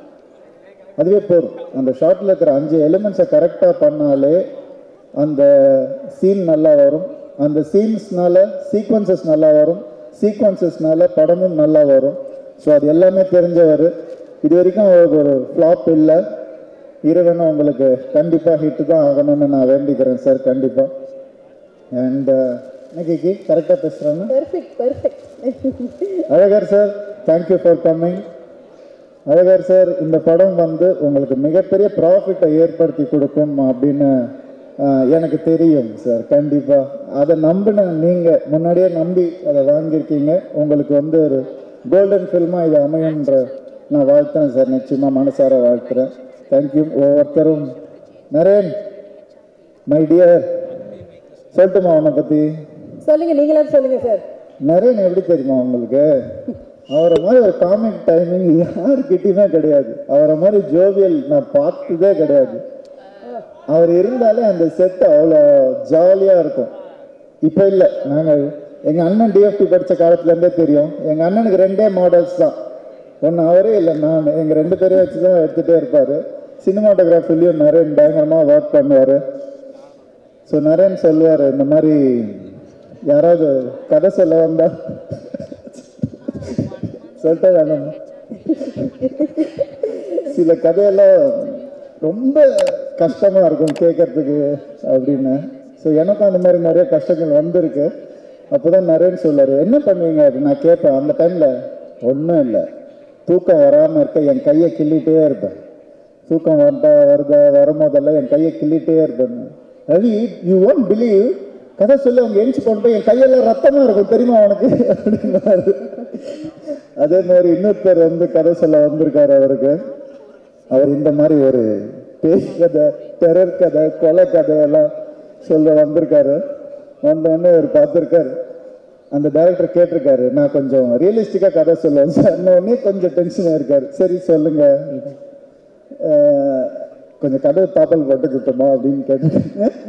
Speaker 11: அதுவே போதும் அந்த ஷார்ட்டில் இருக்கிற அஞ்சு எலிமெண்ட்ஸை கரெக்டாக பண்ணாலே அந்த சீன் நல்லா வரும் அந்த சீன்ஸ்னால சீக்வன்சஸ் நல்லா வரும் சீக்வன்சஸ்னால படமும் நல்லா வரும் ஸோ அது எல்லாமே தெரிஞ்சவர் இது வரைக்கும் அவருக்கு ஒரு ஃப்ளாப் இல்லை இறைவனும் உங்களுக்கு கண்டிப்பாக ஹிட்டு தான் ஆகணும்னு நான் வேண்டிக்கிறேன் சார் கண்டிப்பாக அண்ட் இன்னைக்கு கரெக்டாக பேசுகிறேன்னா
Speaker 6: perfect perfect
Speaker 11: Azhagar sir thank you for coming Azhagar sir இந்த படம் வந்து உங்களுக்கு மிகப்பெரிய ப்ராஃபிட்டை ஏற்படுத்தி கொடுக்கும் அப்படின்னு எனக்கு தெரியும் சார் கண்டிப்பாக அதை நம்பின நீங்கள் முன்னாடியே நம்பி அதை வாங்கியிருக்கீங்க உங்களுக்கு வந்து ஒரு கோல்டன் ஃபில்மாக இது அமையுன்ற நான் வாழ்த்துறேன் சார் நிச்சயமாக மனசார வாழ்த்துறேன் தேங்க்யூ ஒவ்வொருத்தரும் நரேன் மை டியர் சொல்லட்டுமா உன்னை பற்றி
Speaker 6: சொல்லுங்க நீங்களே சொல்லுங்க சார்
Speaker 11: நரேன் எப்படி தெரியுமா உங்களுக்கு அவரை மாதிரி ஒரு காமிக் டைமிங் யாருக்கிட்டையுமே கிடையாது அவரை மாதிரி ஜோவியல் நான் பார்த்ததே கிடையாது அவர் இருந்தாலே அந்த செட் அவ்வளோ ஜாலியாக இருக்கும் இப்போ இல்லை நாங்கள் எங்கள் அண்ணன் டிஎஃப்டி படித்த காலத்துலேருந்தே தெரியும் எங்கள் அண்ணனுக்கு ரெண்டே மாடல்ஸ் தான் ஒன்று அவரே இல்லை நான் எங்கள் ரெண்டு பேரையும் வச்சு தான் எடுத்துகிட்டே இருப்பார் சினிமாட்டோகிராஃபிலையும் நரேன் பயங்கரமாக ஒர்க் பண்ணுவார் ஸோ நரேன் சொல்லுவார் இந்த மாதிரி யாராவது கதை சொல்ல வந்தா சொல்லிட்டே வேணும் சில கதையெல்லாம் ரொம்ப கஷ்டமா இருக்கும் கேட்கறதுக்கு அப்படின்னு ஸோ எனக்கும் அந்த மாதிரி நிறைய கஷ்டங்கள் வந்திருக்கு அப்போதான் நிறையன்னு சொல்லாரு என்ன பண்ணுவீங்க அப்படின்னு நான் கேட்பேன் அந்த டைம்ல ஒன்றும் இல்லை தூக்கம் வராமல் இருக்க என் கையை கிள்ளிட்டே இருப்பேன் தூக்கம் வந்தா வருதா வரும்போதெல்லாம் என் கையை கிள்ளிட்டே இருப்பேன் ரவி யூ ஒன்ட் பிலீவ் கதை சொல்லி அவங்க எழுச்சி கொண்டு என் கையெல்லாம் ரத்தமா இருக்கும் தெரியுமா உனக்கு அப்படின்னாரு அதே மாதிரி இன்னொருத்தர் வந்து கதை சொல்ல வந்திருக்காரு அவருக்கு அவர் இந்த மாதிரி ஒரு பேய் கதை டெரர் கதை கொலை கதை எல்லாம் சொல்ல வந்திருக்காரு வந்தோடனே அவர் பார்த்துருக்காரு அந்த டைரக்டர் கேட்டிருக்காரு நான் கொஞ்சம் ரியலிஸ்டிக்காக கதை சொல்லுவேன் சார் உடனே கொஞ்சம் டென்ஷனாக இருக்காரு சரி சொல்லுங்க கொஞ்சம் கதவு தாப்பல் போட்டு கொடுத்தோமா அப்படின்னு கேட்டு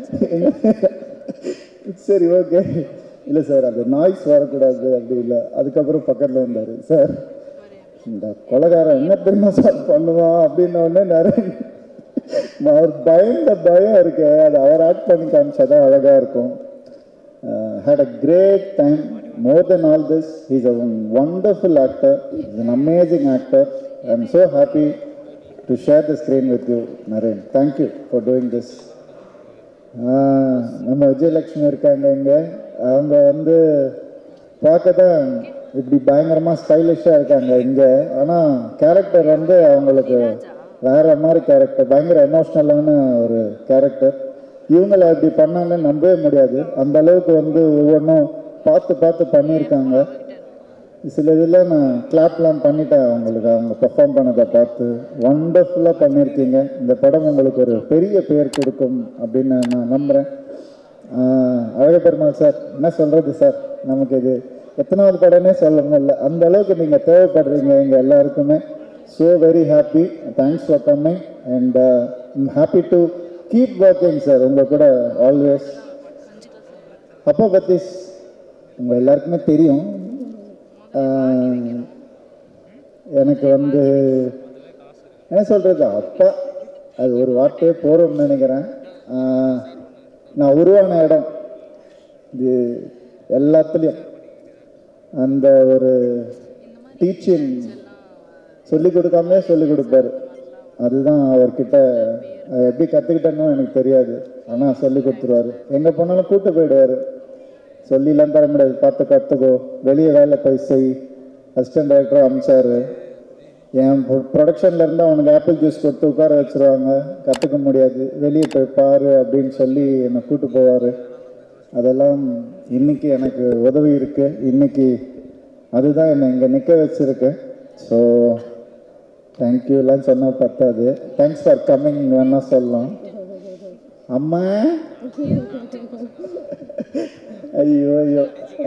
Speaker 11: சரி ஓகே இல்லை சார் அது நாய்ஸ் வரக்கூடாது அப்படி இல்லை அதுக்கப்புறம் பக்கத்தில் வந்தார் சார் இந்த கொலகாரன் என்ன தெரியுமா சார் பண்ணுவான் அப்படின்ன உடனே நிறைய அவர் பயந்த பயம் இருக்கு அது அவர் ஆக்ட் பண்ணி காமிச்சாதான் அழகாக இருக்கும் had a great time. More than all this, he's a wonderful actor. He's an amazing actor. I'm so happy to share the screen with you, Naren. Thank you for doing this. ஆஹ், நம்ம விஜயலட்சுமி இருக்காங்க இங்க அவங்க வந்து பார்க்க தான் இப்படி பயங்கரமா ஸ்டைலிஷா இருக்காங்க இங்க ஆனா கேரக்டர் வந்து அவங்களுக்கு வேற மாதிரி கேரக்டர் பயங்கர எமோஷ்னலான ஒரு கேரக்டர் இவங்கள இப்படி பண்ணாங்கன்னு நம்பவே முடியாது அந்த அளவுக்கு வந்து ஒவ்வொன்றும் பார்த்து பார்த்து பண்ணியிருக்காங்க சில இதில் நான் கிளாப்லாம் பண்ணிட்டேன் அவங்களுக்கு அவங்க பெர்ஃபார்ம் பண்ணதை பார்த்து ஒண்டர்ஃபுல்லாக பண்ணியிருக்கீங்க இந்த படம் உங்களுக்கு ஒரு பெரிய பேர் கொடுக்கும் அப்படின்னு நான் நம்புகிறேன் அழக பெருமாள் சார் என்ன சொல்கிறது சார் நமக்கு இது எத்தனாவது படம்னே சொல்ல முடியல அந்த அளவுக்கு நீங்கள் தேவைப்படுறீங்க எங்கள் எல்லாருக்குமே so very happy thanks for coming and happy to keep working sir உங்கள் கூட ஆல்வேஸ் அப்பா பத்தீஸ் உங்கள் எல்லாருக்குமே தெரியும் ஆஹ், எனக்கு வந்து என்ன சொல்கிறது அப்பா அது ஒரு வார்த்தையே போகிறோம்னு நினைக்கிறேன் ஆஹ், நான் உருவான இடம் இது எல்லாத்துலேயும் அந்த ஒரு டீச்சிங் சொல்லி கொடுக்காமலே சொல்லி கொடுப்பாரு அதுதான் அவர்கிட்ட அதை எப்படி கற்றுக்கிட்டேன்னு எனக்கு தெரியாது ஆனால் சொல்லி கொடுத்துருவாரு எங்கே போனாலும் கூட்டு போயிடுவார் சொல்லிலாம் தர முடியாது பார்த்து கற்றுக்கோ வெளியே வேலை போய் செய் அசிஸ்டன்ட் டைரக்டர் அமிச்சாரு என் ப்ரொடக்ஷன்ல இருந்து அவனுக்கு ஆப்பிள் ஜூஸ் கொடுத்து உட்கார வச்சிருவாங்க கற்றுக்க முடியாது வெளியே போய் பாரு அப்படின்னு சொல்லி என்னை கூட்டு போவார் அதெல்லாம் இன்னைக்கு எனக்கு உதவி இருக்கு இன்னைக்கு அதுதான் என்னை இங்கே நிற்க வச்சிருக்கு ஸோ தேங்க்யூலாம் சொன்னால் பத்தாது தேங்க்ஸ் ஃபார் கம்மிங் வேணா சொல்லலாம் அம்மா ஐயோ ஐயோ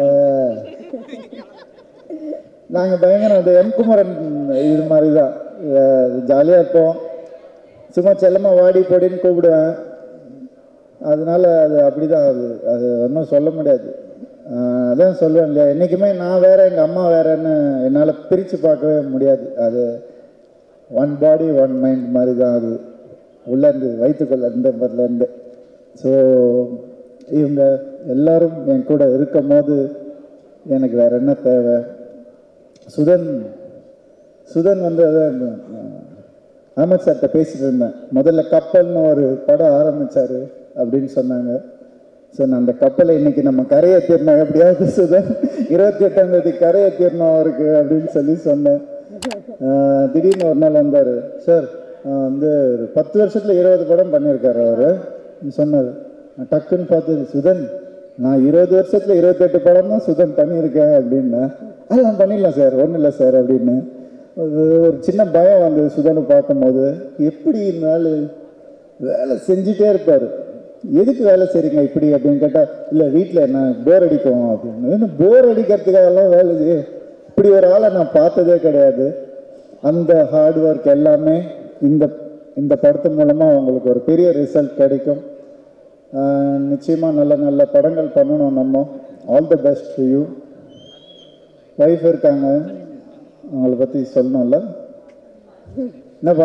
Speaker 11: நாங்கள் பயங்கர அந்த எம் குமரன் இது மாதிரி தான் ஜாலியாக இருப்போம் சும்மா செல்லமாக வாடி போடின்னு கூப்பிடுவேன் அதனால அது அப்படிதான் அது அது ஒன்றும் சொல்ல முடியாது ஆஹ் அதான் சொல்லுவேன் இல்லையா என்றைக்குமே நான் வேற எங்கள் அம்மா வேறன்னு என்னால் பிரித்து பார்க்கவே முடியாது அது ஒன் பாடி ஒன் மைண்ட் மாதிரி தான் அது உள்ளேருந்து வயிற்றுக்குள்ள இருந்த இருந்து ஸோ இவங்க எல்லாரும் என் கூட இருக்கும் போது எனக்கு வேற என்ன தேவை சுதன் சுதன் வந்து அதான் அஹமத் சார்கிட்ட பேசிட்டு இருந்தேன் முதல்ல கப்பல்னு ஒரு படம் ஆரம்பிச்சாரு அப்படின்னு சொன்னாங்க ஸோ நான் அந்த கப்பலை இன்னைக்கு நம்ம கரையை தீரணும் எப்படியாவது சுதன் இருபத்தி எட்டாம் தேதி கரையை தீரணும் அவருக்கு அப்படின்னு சொல்லி சொன்னேன் ஆஹ் திடீர்னு ஒரு நாள் வந்தார் சார் வந்து ஒரு பத்து வருஷத்துல இருபது படம் பண்ணியிருக்காரு அவர் சொன்னார் நான் டக்குன்னு பார்த்தது சுதன் நான் இருபது வருஷத்துல இருபத்தெட்டு படம் தான் சுதன் பண்ணியிருக்கேன் அப்படின்னு அதெல்லாம் பண்ணிடலாம் சார் ஒன்றும் இல்லை சார் அப்படின்னு ஒரு ஒரு சின்ன பயம் வந்தது சுதனை பார்க்கும்போது எப்படி இருந்தாலும் வேலை செஞ்சுட்டே இருப்பார் எதுக்கு வேலை செய்றீங்க இப்படி அப்படின்னு கேட்டால் இல்லை வீட்டில் என்ன போர் அடிக்கும் அப்படின்னு போர் அடிக்கிறதுக்காகலாம் வேலை செய்ய இப்படி ஒரு ஆளை நான் பார்த்ததே கிடையாது அந்த ஹார்ட் ஒர்க் எல்லாமே இந்த இந்த படத்து மூலமாக அவங்களுக்கு ஒரு பெரிய ரிசல்ட் கிடைக்கும் ஆஹ் நிச்சயமா நல்ல நல்ல படங்கள் பண்ணணும் நம்ம all the best to you wife இருக்காங்க அவங்கள பற்றி சொல்லணும்ல என்னப்பா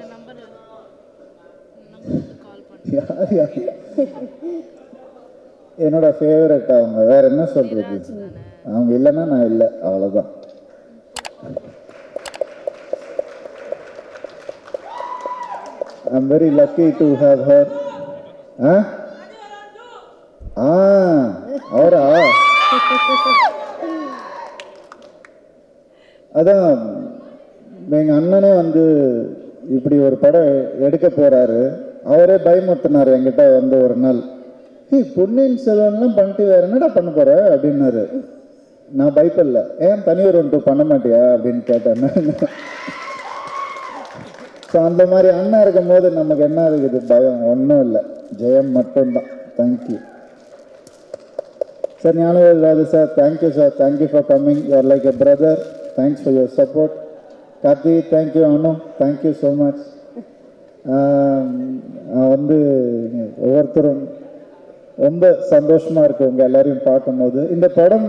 Speaker 11: யார் யார் என்னோட ஃபேவரட் அவங்க வேற என்ன சொல்றது அவங்க இல்லைன்னா நான் இல்லை அவ்வளோதான் I'm very lucky to have her ஆ ஆ அவரா அதான் எங்க அண்ணனே வந்து இப்படி ஒரு படம் எடுக்க போறாரு அவரே பயமுறுத்தினார் என்கிட்ட வந்து ஒரு நாள் ஏய் பொன்னியின் செல்வன்லாம் பண்ணிட்டு வேற என்னடா பண்ண போற அப்படின்னாரு நான் பயப்படல ஏன் தனியொரு ஒன்று பண்ண மாட்டியா அப்படின்னு கேட்டேன் ஸோ அந்த மாதிரி அண்ணன் இருக்கும் போது நமக்கு என்ன இருக்குது பயம் ஒன்றும் இல்லை ஜெயம் மட்டும்தான் thank you sir Gnanavel sir thank you sir thank you for coming you're like a brother thanks for your support Karthi thank you Anu thank you so much ஆஹ் நான் வந்து ஒவ்வொருத்தரும் ரொம்ப சந்தோஷமா இருக்கு உங்க எல்லாரையும் பார்க்கும்போது இந்த படம்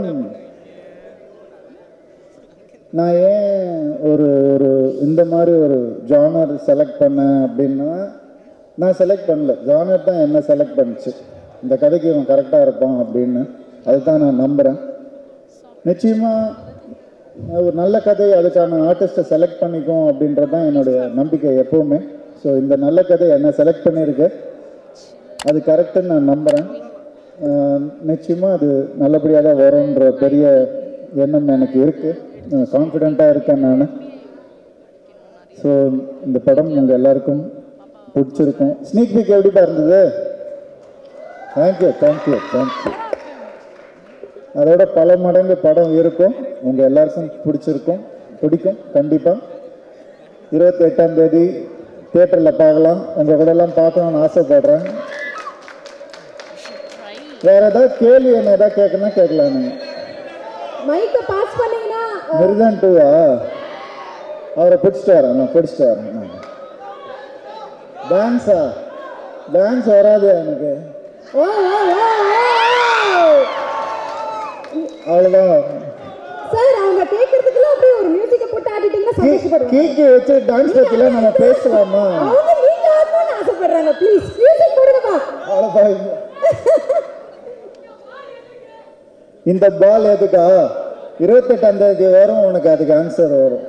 Speaker 11: நான் ஏன் ஒரு ஒரு இந்த மாதிரி ஒரு ஜானர் செலக்ட் பண்ணேன் அப்படின்னா நான் செலக்ட் பண்ணல ஜானர் தான் என்ன செலக்ட் பண்ணுச்சு இந்த கதைக்கு இவன் கரெக்டாக இருப்பான் அப்படின்னு அதுதான் நான் நம்புகிறேன் நிச்சயமாக ஒரு நல்ல கதை அதுக்கான ஆர்டிஸ்ட்டை செலக்ட் பண்ணிக்கும் அப்படின்றது தான் என்னுடைய நம்பிக்கை எப்போவுமே ஸோ இந்த நல்ல கதை என்ன செலக்ட் பண்ணியிருக்கு அது கரெக்டுன்னு நான் நம்புகிறேன் நிச்சயமாக அது நல்லபடியாக தான் வரும்ன்ற பெரிய எண்ணம் எனக்கு இருக்குது கான்ஃபிடெண்ட்டாக இருக்கேன் நான் ஸோ இந்த படம் உங்கள் எல்லாருக்கும் பிடிச்சிருக்கும் ஸ்னீக் பீக் எப்படிப்பா இருந்தது தேங்க்யூ தேங்க்யூ தேங்க்யூ அதோட பல மடங்கு படம் இருக்கும் உங்கள் எல்லாருக்கும் பிடிச்சிருக்கும் பிடிக்கும் கண்டிப்பாக இருபத்தி எட்டாம் தேதி தியேட்டரில் பார்க்கலாம் உங்கள் கூட எல்லாம் பார்க்கணும்னு ஆசைப்படுறேன் வேற ஏதாவது கேள்வி என்ன ஏதாவது கேட்கணும்னா கேட்கலாம் நீங்கள்
Speaker 1: மைக்க பாஸ் பண்ணீங்கன்னா
Speaker 11: மிருதன் டூவா அவரை பிடிச்சிட்டு வரேன் நான் பிடிச்சிட்டு வரேன் டான்ஸா டான்ஸ் வராது எனக்கு
Speaker 1: ஓ ஓ ஓ ஓ
Speaker 11: அவ்வளோதான்
Speaker 1: சார் அவங்க கேட்கறதுக்குள்ள அப்படியே ஒரு மியூசிக்கை போட்டு ஆடிட்டீங்கன்னா சந்தோஷப்படுவாங்க
Speaker 11: கீக்கு வச்சு டான்ஸ் பற்றிலாம் நம்ம பேசலாமா
Speaker 1: அவங்க நீங்க ஆடணும்னு ஆசைப்படுறாங்க ப்ளீஸ் மியூசிக் போடுங்கப்பா
Speaker 11: அவ்வளோதான் இந்த பால் எதுக்கா இருபத்தெட்டாம் தேதி வரும் உனக்கு அதுக்கு ஆன்சர் வரும்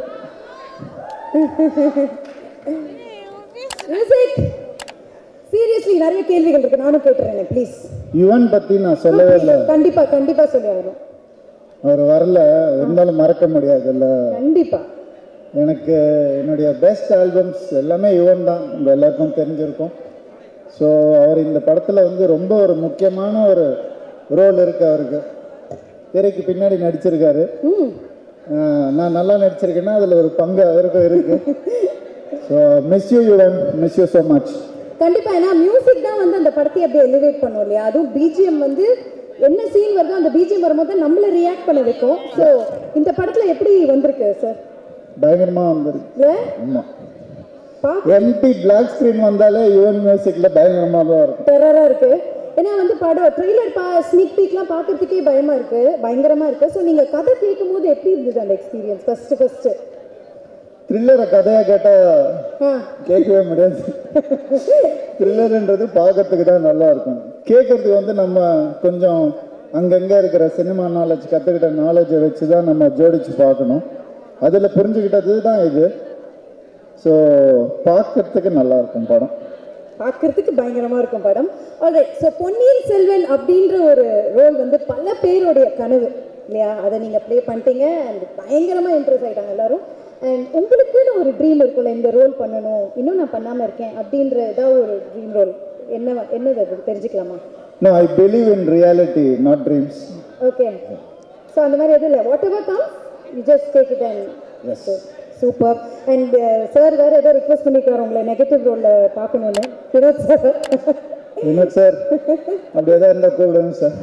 Speaker 1: மியூசிக் சீரியஸ்லி நிறைய கேள்விகள் இருக்கு நானும் கேட்டுறேன் ப்ளீஸ்
Speaker 11: யுவன் பற்றி நான் சொல்லவே இல்லை
Speaker 1: கண்டிப்பா கண்டிப்பா சொல்லி ஆகணும்
Speaker 11: அவர் வரல இருந்தாலும் மறக்க முடியாதுல்ல
Speaker 1: கண்டிப்பா
Speaker 11: எனக்கு என்னுடைய பெஸ்ட் ஆல்பம்ஸ் எல்லாமே யுவன் தான் உங்கள் எல்லாருக்கும் தெரிஞ்சிருக்கும் ஸோ அவர் இந்த படத்தில் வந்து ரொம்ப ஒரு முக்கியமான ஒரு ரோல் இருக்கு அவருக்கு திரைக்கு பின்னாடி நடிச்சிருக்காரு ஆஹ் நான் நல்லா நடிச்சிருக்கேன்னா அதில் ஒரு பங்கு அவருக்கும் இருக்கு so miss you Yuvan miss you so much
Speaker 1: கண்டிப்பா ஏன்னா மியூசிக் தான் வந்து அந்த படத்தை அப்படியே எலிவேட் பண்ணும் இல்லையா அதுவும் பிஜிஎம் வந்து என்ன சீன் வருதோ அந்த பிஜிஎம் வரும்போது தான் நம்மள ரியாக்ட் பண்ண வைக்கும் ஸோ இந்த படத்துல எப்படி வந்திருக்கு சார்
Speaker 11: பயங்கரமாக வந்துருக்கு
Speaker 1: இல்ல
Speaker 11: ஆமாம் எம்டி பிளாக் ஸ்க்ரீன் வந்தாலே யுவன் மியூசிக்கில் பயங்கரமாக தான் இருக்கும்
Speaker 1: டெரரா இருக்கு ஏன்னா வந்து படம் ட்ரெய்லர் பா ஸ்னீக் பீக்லாம் பார்க்கறதுக்கே பயமா இருக்கு பயங்கரமா இருக்கு ஸோ நீங்க கதை கேட்கும் போது எப்படி இருந்தது அந்த எக்ஸ்பீரியன்ஸ் ஃபர்ஸ்ட் ஃபர்ஸ்ட்
Speaker 11: த்ரில்லரை கதையாக கேட்டால் கேட்கவே முடியாது த்ரில்லர்ன்றது பார்க்கறதுக்கு தான் நல்லா இருக்கும் கேட்கறது வந்து நம்ம கொஞ்சம் அங்கங்கே இருக்கிற சினிமா நாலேஜ் கற்றுக்கிட்ட நாலேஜை வச்சு தான் நம்ம ஜோடிச்சு பார்க்கணும் அதில் புரிஞ்சுக்கிட்டது தான் இது ஸோ பார்க்கறதுக்கு நல்லா இருக்கும் படம்
Speaker 1: பார்க்கறதுக்கு பயங்கரமா இருக்கும் படம் ஆல்ரைட் ஸோ பொன்னியின் செல்வன் அப்படின்ற ஒரு ரோல் வந்து பல பேருடைய கனவு இல்லையா அதை நீங்க ப்ளே பண்ணிட்டீங்க அண்ட் பயங்கரமா இம்ப்ரெஸ் ஆயிட்டாங்க எல்லாரும் அண்ட் உங்களுக்குன்னு ஒரு ட்ரீம் இருக்கும்ல இந்த ரோல் பண்ணணும் இன்னும் நான் பண்ணாம இருக்கேன் அப்படின்ற ஏதாவது ஒரு ட்ரீம் ரோல் என்ன என்னது அது தெரிஞ்சுக்கலாமா
Speaker 11: no I believe in reality not dreams
Speaker 1: okay so அந்த மாதிரி எதுவும் இல்லை whatever come you just take it and super and sir வேற ஏதோ ரிக்வெஸ்ட் பண்ணிக்கிறார் உங்களை நெகட்டிவ் ரோலில் பார்க்கணுன்னு வினோத் சார்
Speaker 11: வினோத் சார் அப்படி எதாவது இருந்தால் கூப்பிடுங்க சார்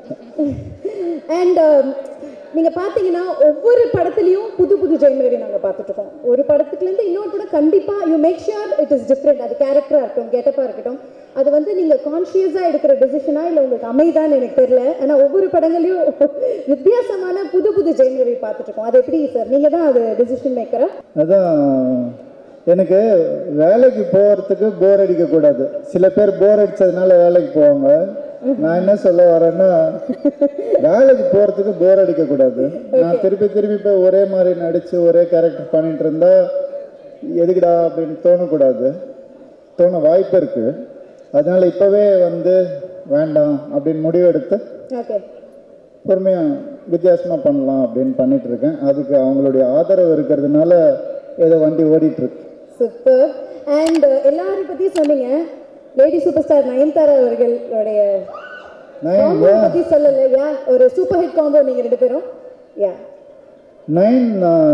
Speaker 1: அண்ட் நீங்கள் பார்த்தீங்கன்னா ஒவ்வொரு படத்துலையும் புது புது ஜெயம் ரவி நாங்கள் பார்த்துட்ருக்கோம் ஒரு படத்துக்குலேருந்து இன்னொரு படம் கண்டிப்பாக you make sure it is different அது கேரக்டராக இருக்கட்டும் கெட்டப்பாக இருக்கட்டும் அது வந்து நீங்கள் கான்ஷியஸாக எடுக்கிற டெசிஷனா இல்லை உங்களுக்கு அமைதான்னு எனக்கு தெரியல ஆனால் ஒவ்வொரு படங்களையும் வித்தியாசமான புது புது ஜெயம் ரவி பார்த்துட்ருக்கோம் அது எப்படி சார் நீங்கள் தான் அது டெசிஷன் மேக்கரா
Speaker 11: அதான் எனக்கு வேலைக்கு போகிறதுக்கு போர் அடிக்கக்கூடாது சில பேர் போர் அடிச்சதுனால வேலைக்கு போவாங்க நான் என்ன சொல்ல வரேன்னா வேலைக்கு போகிறதுக்கு போர் அடிக்கக்கூடாது நான் திருப்பி திருப்பி போய் ஒரே மாதிரி நடித்து ஒரே கேரக்டர் பண்ணிட்டு இருந்தா எதுக்குடா அப்படின்னு தோணக்கூடாது தோண வாய்ப்பு இருக்குது அதனால இப்போவே வந்து வேண்டாம் அப்படின்னு முடிவெடுத்து
Speaker 1: ஓகே
Speaker 11: பொறுமையாக வித்தியாசமாக பண்ணலாம் அப்படின்னு பண்ணிட்டு இருக்கேன் அதுக்கு அவங்களுடைய ஆதரவு இருக்கிறதுனால ஏதோ வண்டி ஓடிட்டு இருக்கு
Speaker 1: சூப்பர் அண்ட் எல்லாரும் பத்தி சொன்னீங்க லேடி சூப்பர் ஸ்டார் நயன்தாரா அவர்களுடைய
Speaker 11: நயன்
Speaker 1: காம்போ பத்தி சொல்லல யா ஒரு சூப்பர் ஹிட் காம்போ நீங்க ரெண்டு பேரும் யா
Speaker 11: நைன்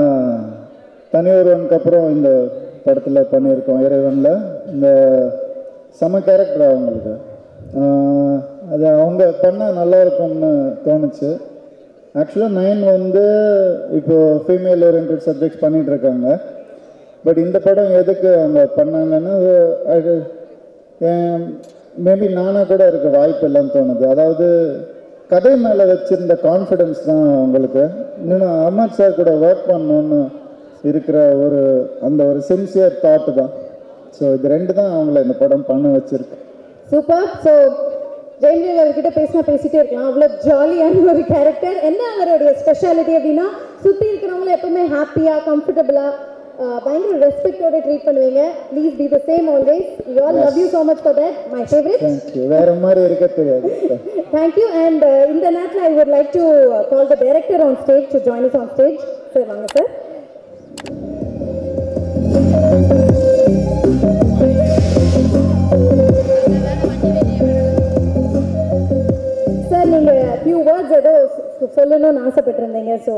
Speaker 11: தனி ஒருவனுக்கு அப்புறம் இந்த படத்தில் பண்ணியிருக்கோம் இறைவனில் இந்த செம கேரக்டர் அவங்களுக்கு ஆஹ் அது அவங்க பண்ணால் நல்லா இருக்கும்னு தோணுச்சு ஆக்சுவலாக நைன் வந்து இப்போ ஃபீமேல் ஓரியன்ட் சப்ஜெக்ட்ஸ் பண்ணிட்டு இருக்காங்க பட் இந்த படம் எதுக்கு அவங்க பண்ணாங்கன்னு அது மேபி நானாக கூட இருக்க வாய்ப்பு இல்லைன்னு தோணுது அதாவது கதை மேலே வச்சிருந்த கான்ஃபிடென்ஸ் தான் உங்களுக்கு இன்னொன்று அமர் சார் கூட ஒர்க் பண்ணணுன்னு இருக்கிற ஒரு அந்த ஒரு சின்சியர் தாட் தான் ஸோ இது ரெண்டு தான் அவங்கள இந்த படம் பண்ண வச்சிருக்கு
Speaker 6: சூப்பர் ஸோ ஜெயலலிதா அவர்கிட்ட பேசினா பேசிட்டே இருக்கலாம் அவ்வளோ ஜாலியான ஒரு கேரக்டர் என்ன அவருடைய ஸ்பெஷாலிட்டி அப்படின்னா சுற்றி இருக்கிறவங்கள எப்பவுமே ஹாப்பியாக கம்ஃபர்டபுளாக பயங்கர ரெஸ்பெக்டோட ட்ரீட் பண்ணுவீங்க please be the same always you all love you so much for that my favourite
Speaker 11: thank you வேற மாதிரி இருக்க தெரியாது
Speaker 6: தேங்க்யூ அண்ட் இந்த நேரத்தில் I would like to call the director on stage to join is on stage sir வாங்க sir sir நீங்கள் few words ஏதோ சொ- சொல்லணும்னு ஆசைப்பட்டிருந்தீங்க ஸோ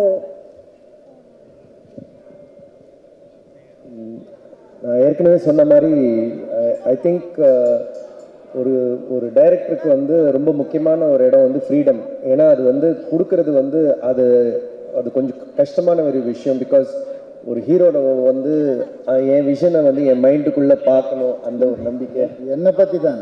Speaker 7: நான் ஏற்கனவே சொன்ன மாதிரி ஐ திங்க் ஒரு ஒரு டைரக்டருக்கு வந்து ரொம்ப முக்கியமான ஒரு இடம் வந்து ஃப்ரீடம் ஏன்னா அது வந்து கொடுக்கறது வந்து அது அது கொஞ்சம் கஷ்டமான ஒரு விஷயம் பிகாஸ் ஒரு ஹீரோட வந்து அஹ், என் விஷனை வந்து என் மைண்டுக்குள்ளே பார்க்கணும் அந்த ஒரு நம்பிக்கை
Speaker 11: என்னை பற்றி தான்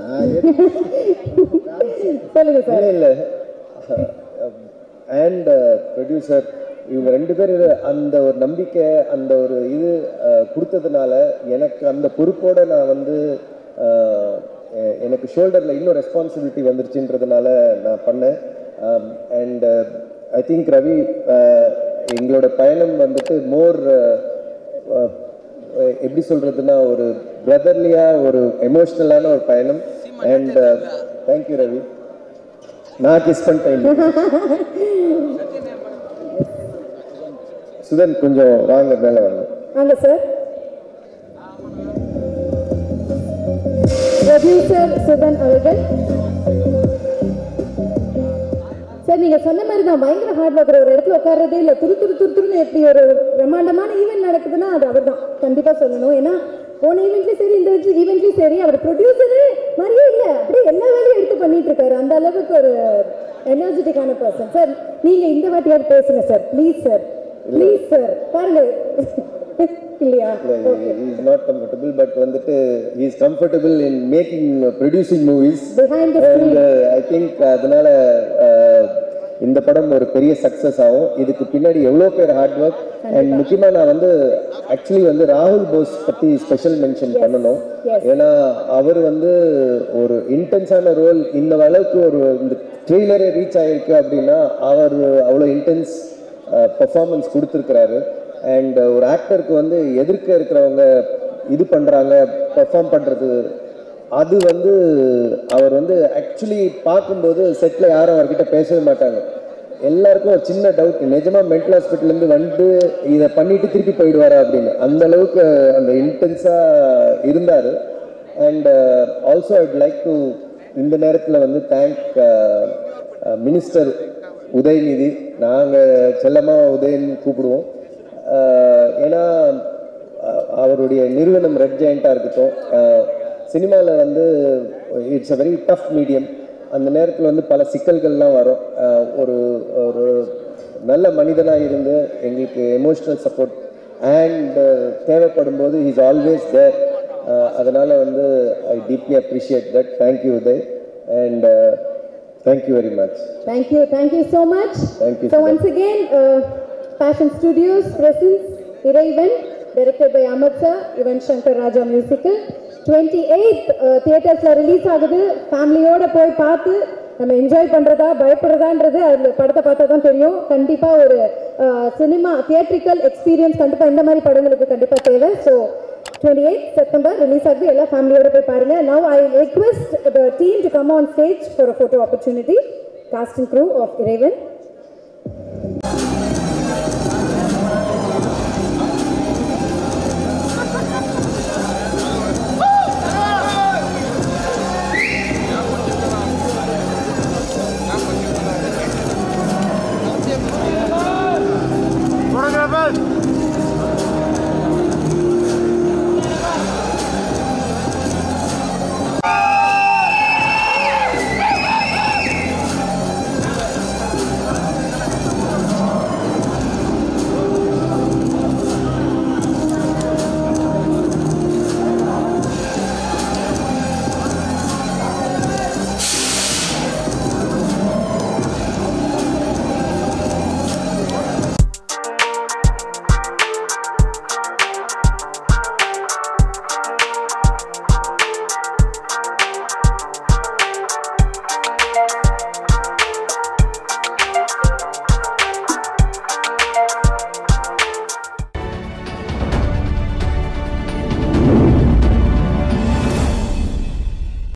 Speaker 6: சொல்லுங்க சார்
Speaker 7: இல்லை இல்லை அண்ட் ப்ரொடியூசர் இவங்க ரெண்டு பேர் அந்த ஒரு நம்பிக்கை அந்த ஒரு இது அஹ், கொடுத்ததுனால எனக்கு அந்த பொறுப்போட நான் வந்து அஹ், எ- எனக்கு ஷோல்டரில் இன்னும் ரெஸ்பான்சிபிலிட்டி வந்துருச்சுன்றதுனால நான் பண்ணேன் அண்ட் ஐ திங்க் ரவி அஹ், எங்களோட பயணம் வந்துட்டு மோர் எப்படி சொல்றதுன்னா ஒரு பிரதர்லியா ஒரு எமோஷ்னலான ஒரு பயணம் அண்ட் தேங்க்யூ ரவி நான் கிஸ் பண்ணிட்டேன் சுதன் கொஞ்சம் வாங்க மேலே வாங்க
Speaker 6: வாங்க சார் ப்ரொடியூசர் சுதன் அவர்கள் சார் நீங்க சொன்ன மாதிரி தான் பயங்கர ஹார்ட் ஒர்க்கர் ஒரு இடத்துல உட்கார்றதே இல்லை துரு துரு துரு துருன்னு எப்படி ஒரு பிரம்மாண்டமான ஈவெண்ட் நடக்குதுன்னா அது அவர் தான் கண்டிப்பா சொல்லணும் ஏன்னா போன ஈவெண்ட்லயும் சரி இந்த ஈவெண்ட்லயும் சரி அவர் ப்ரொடியூசரு மாதிரியே இல்லை அப்படியே எல்லா வேலையும் எடுத்து பண்ணிட்டு இருக்காரு அந்த அளவுக்கு ஒரு எனர்ஜெட்டிக்கான பர்சன் சார் நீங்க இந்த வாட்டியாவது பேசுங்க sir please sir please sir பாருங்க இல்லையா
Speaker 7: இஸ் நாட் கம்ஃபர்டபுள் பட் வந்துட்டு is comfortable in making producing movies
Speaker 6: Behind the
Speaker 7: and I think அதனால அஹ், இந்த படம் ஒரு பெரிய சக்ஸஸ் ஆகும் இதுக்கு பின்னாடி எவ்வளோ பேர் ஹார்ட் ஒர்க் அண்ட் முக்கியமாக நான் வந்து ஆக்சுவலி வந்து ராகுல் போஸ் பற்றி ஸ்பெஷல் மென்ஷன் பண்ணணும் ஏன்னா அவர் வந்து ஒரு இன்டென்ஸான ரோல் இந்த அளவுக்கு ஒரு இந்த ட்ரெய்லரே ரீச் ஆகிருக்கு அப்படின்னா அவர் அவ்வளோ இன்டென்ஸ் பெர்ஃபார்மன்ஸ் கொடுத்துருக்கிறாரு அண்ட் ஒரு ஆக்டருக்கு வந்து எதிர்க்க இருக்கிறவங்க இது பண்ணுறாங்க பெர்ஃபார்ம் பண்ணுறது அது வந்து அவர் வந்து ஆக்சுவலி பார்க்கும்போது செட்டில் யாரும் அவர்கிட்ட பேசவே மாட்டாங்க எல்லாருக்கும் ஒரு சின்ன டவுட் நிஜமா மென்டல் ஹாஸ்பிட்டல்லேருந்து வந்து இதை பண்ணிட்டு திருப்பி போயிடுவாரா அப்படின்னு அந்த அளவுக்கு அந்த இன்டென்ஸாக இருந்தார் and also I'd like to இந்த நேரத்தில் வந்து தேங்க் மினிஸ்டர் உதயநிதி நாங்கள் செல்லமாக உதயன்னு கூப்பிடுவோம் அஹ், ஏன்னா அஹ், அவருடைய நிறுவனம் ரெட் ஜெயண்ட்டாக இருக்கட்டும் சினிமாவில் வந்து it's a very tough medium அந்த நேரத்தில் வந்து பல சிக்கல்கள்லாம் வரும் அஹ், ஒரு ஒரு நல்ல மனிதனாக இருந்து எங்களுக்கு எமோஷ்னல் சப்போர்ட் அண்ட் தேவைப்படும் போது இஸ் ஆல்வேஸ் தேர் அதனால் வந்து I deeply appreciate that thank you Uday and thank you very much
Speaker 6: Thank you, thank you so much.
Speaker 7: Thank you,
Speaker 6: So
Speaker 7: Sudha.
Speaker 6: once again, uh, Passion Studios presents Iraivan, directed by Ahmad Sir, Ivan Shankar Raja Musical. 28th uh, தியேட்டர்ஸ்ல release ஆகுது ஃபேமிலியோட போய் பார்த்து நம்ம enjoy பண்றதா பயப்படுறதான்றது அந்த படத்தை பார்த்தா தான் தெரியும் கண்டிப்பா ஒரு சினிமா தியேட்ரிக்கல் எக்ஸ்பீரியன்ஸ் கண்டிப்பா இந்த மாதிரி படங்களுக்கு கண்டிப்பா தேவை so twenty eight September release ஆகுது எல்லா ஃபேமிலியோட போய் பாருங்க now I request the team to come on stage for a photo opportunity casting crew of இறைவன்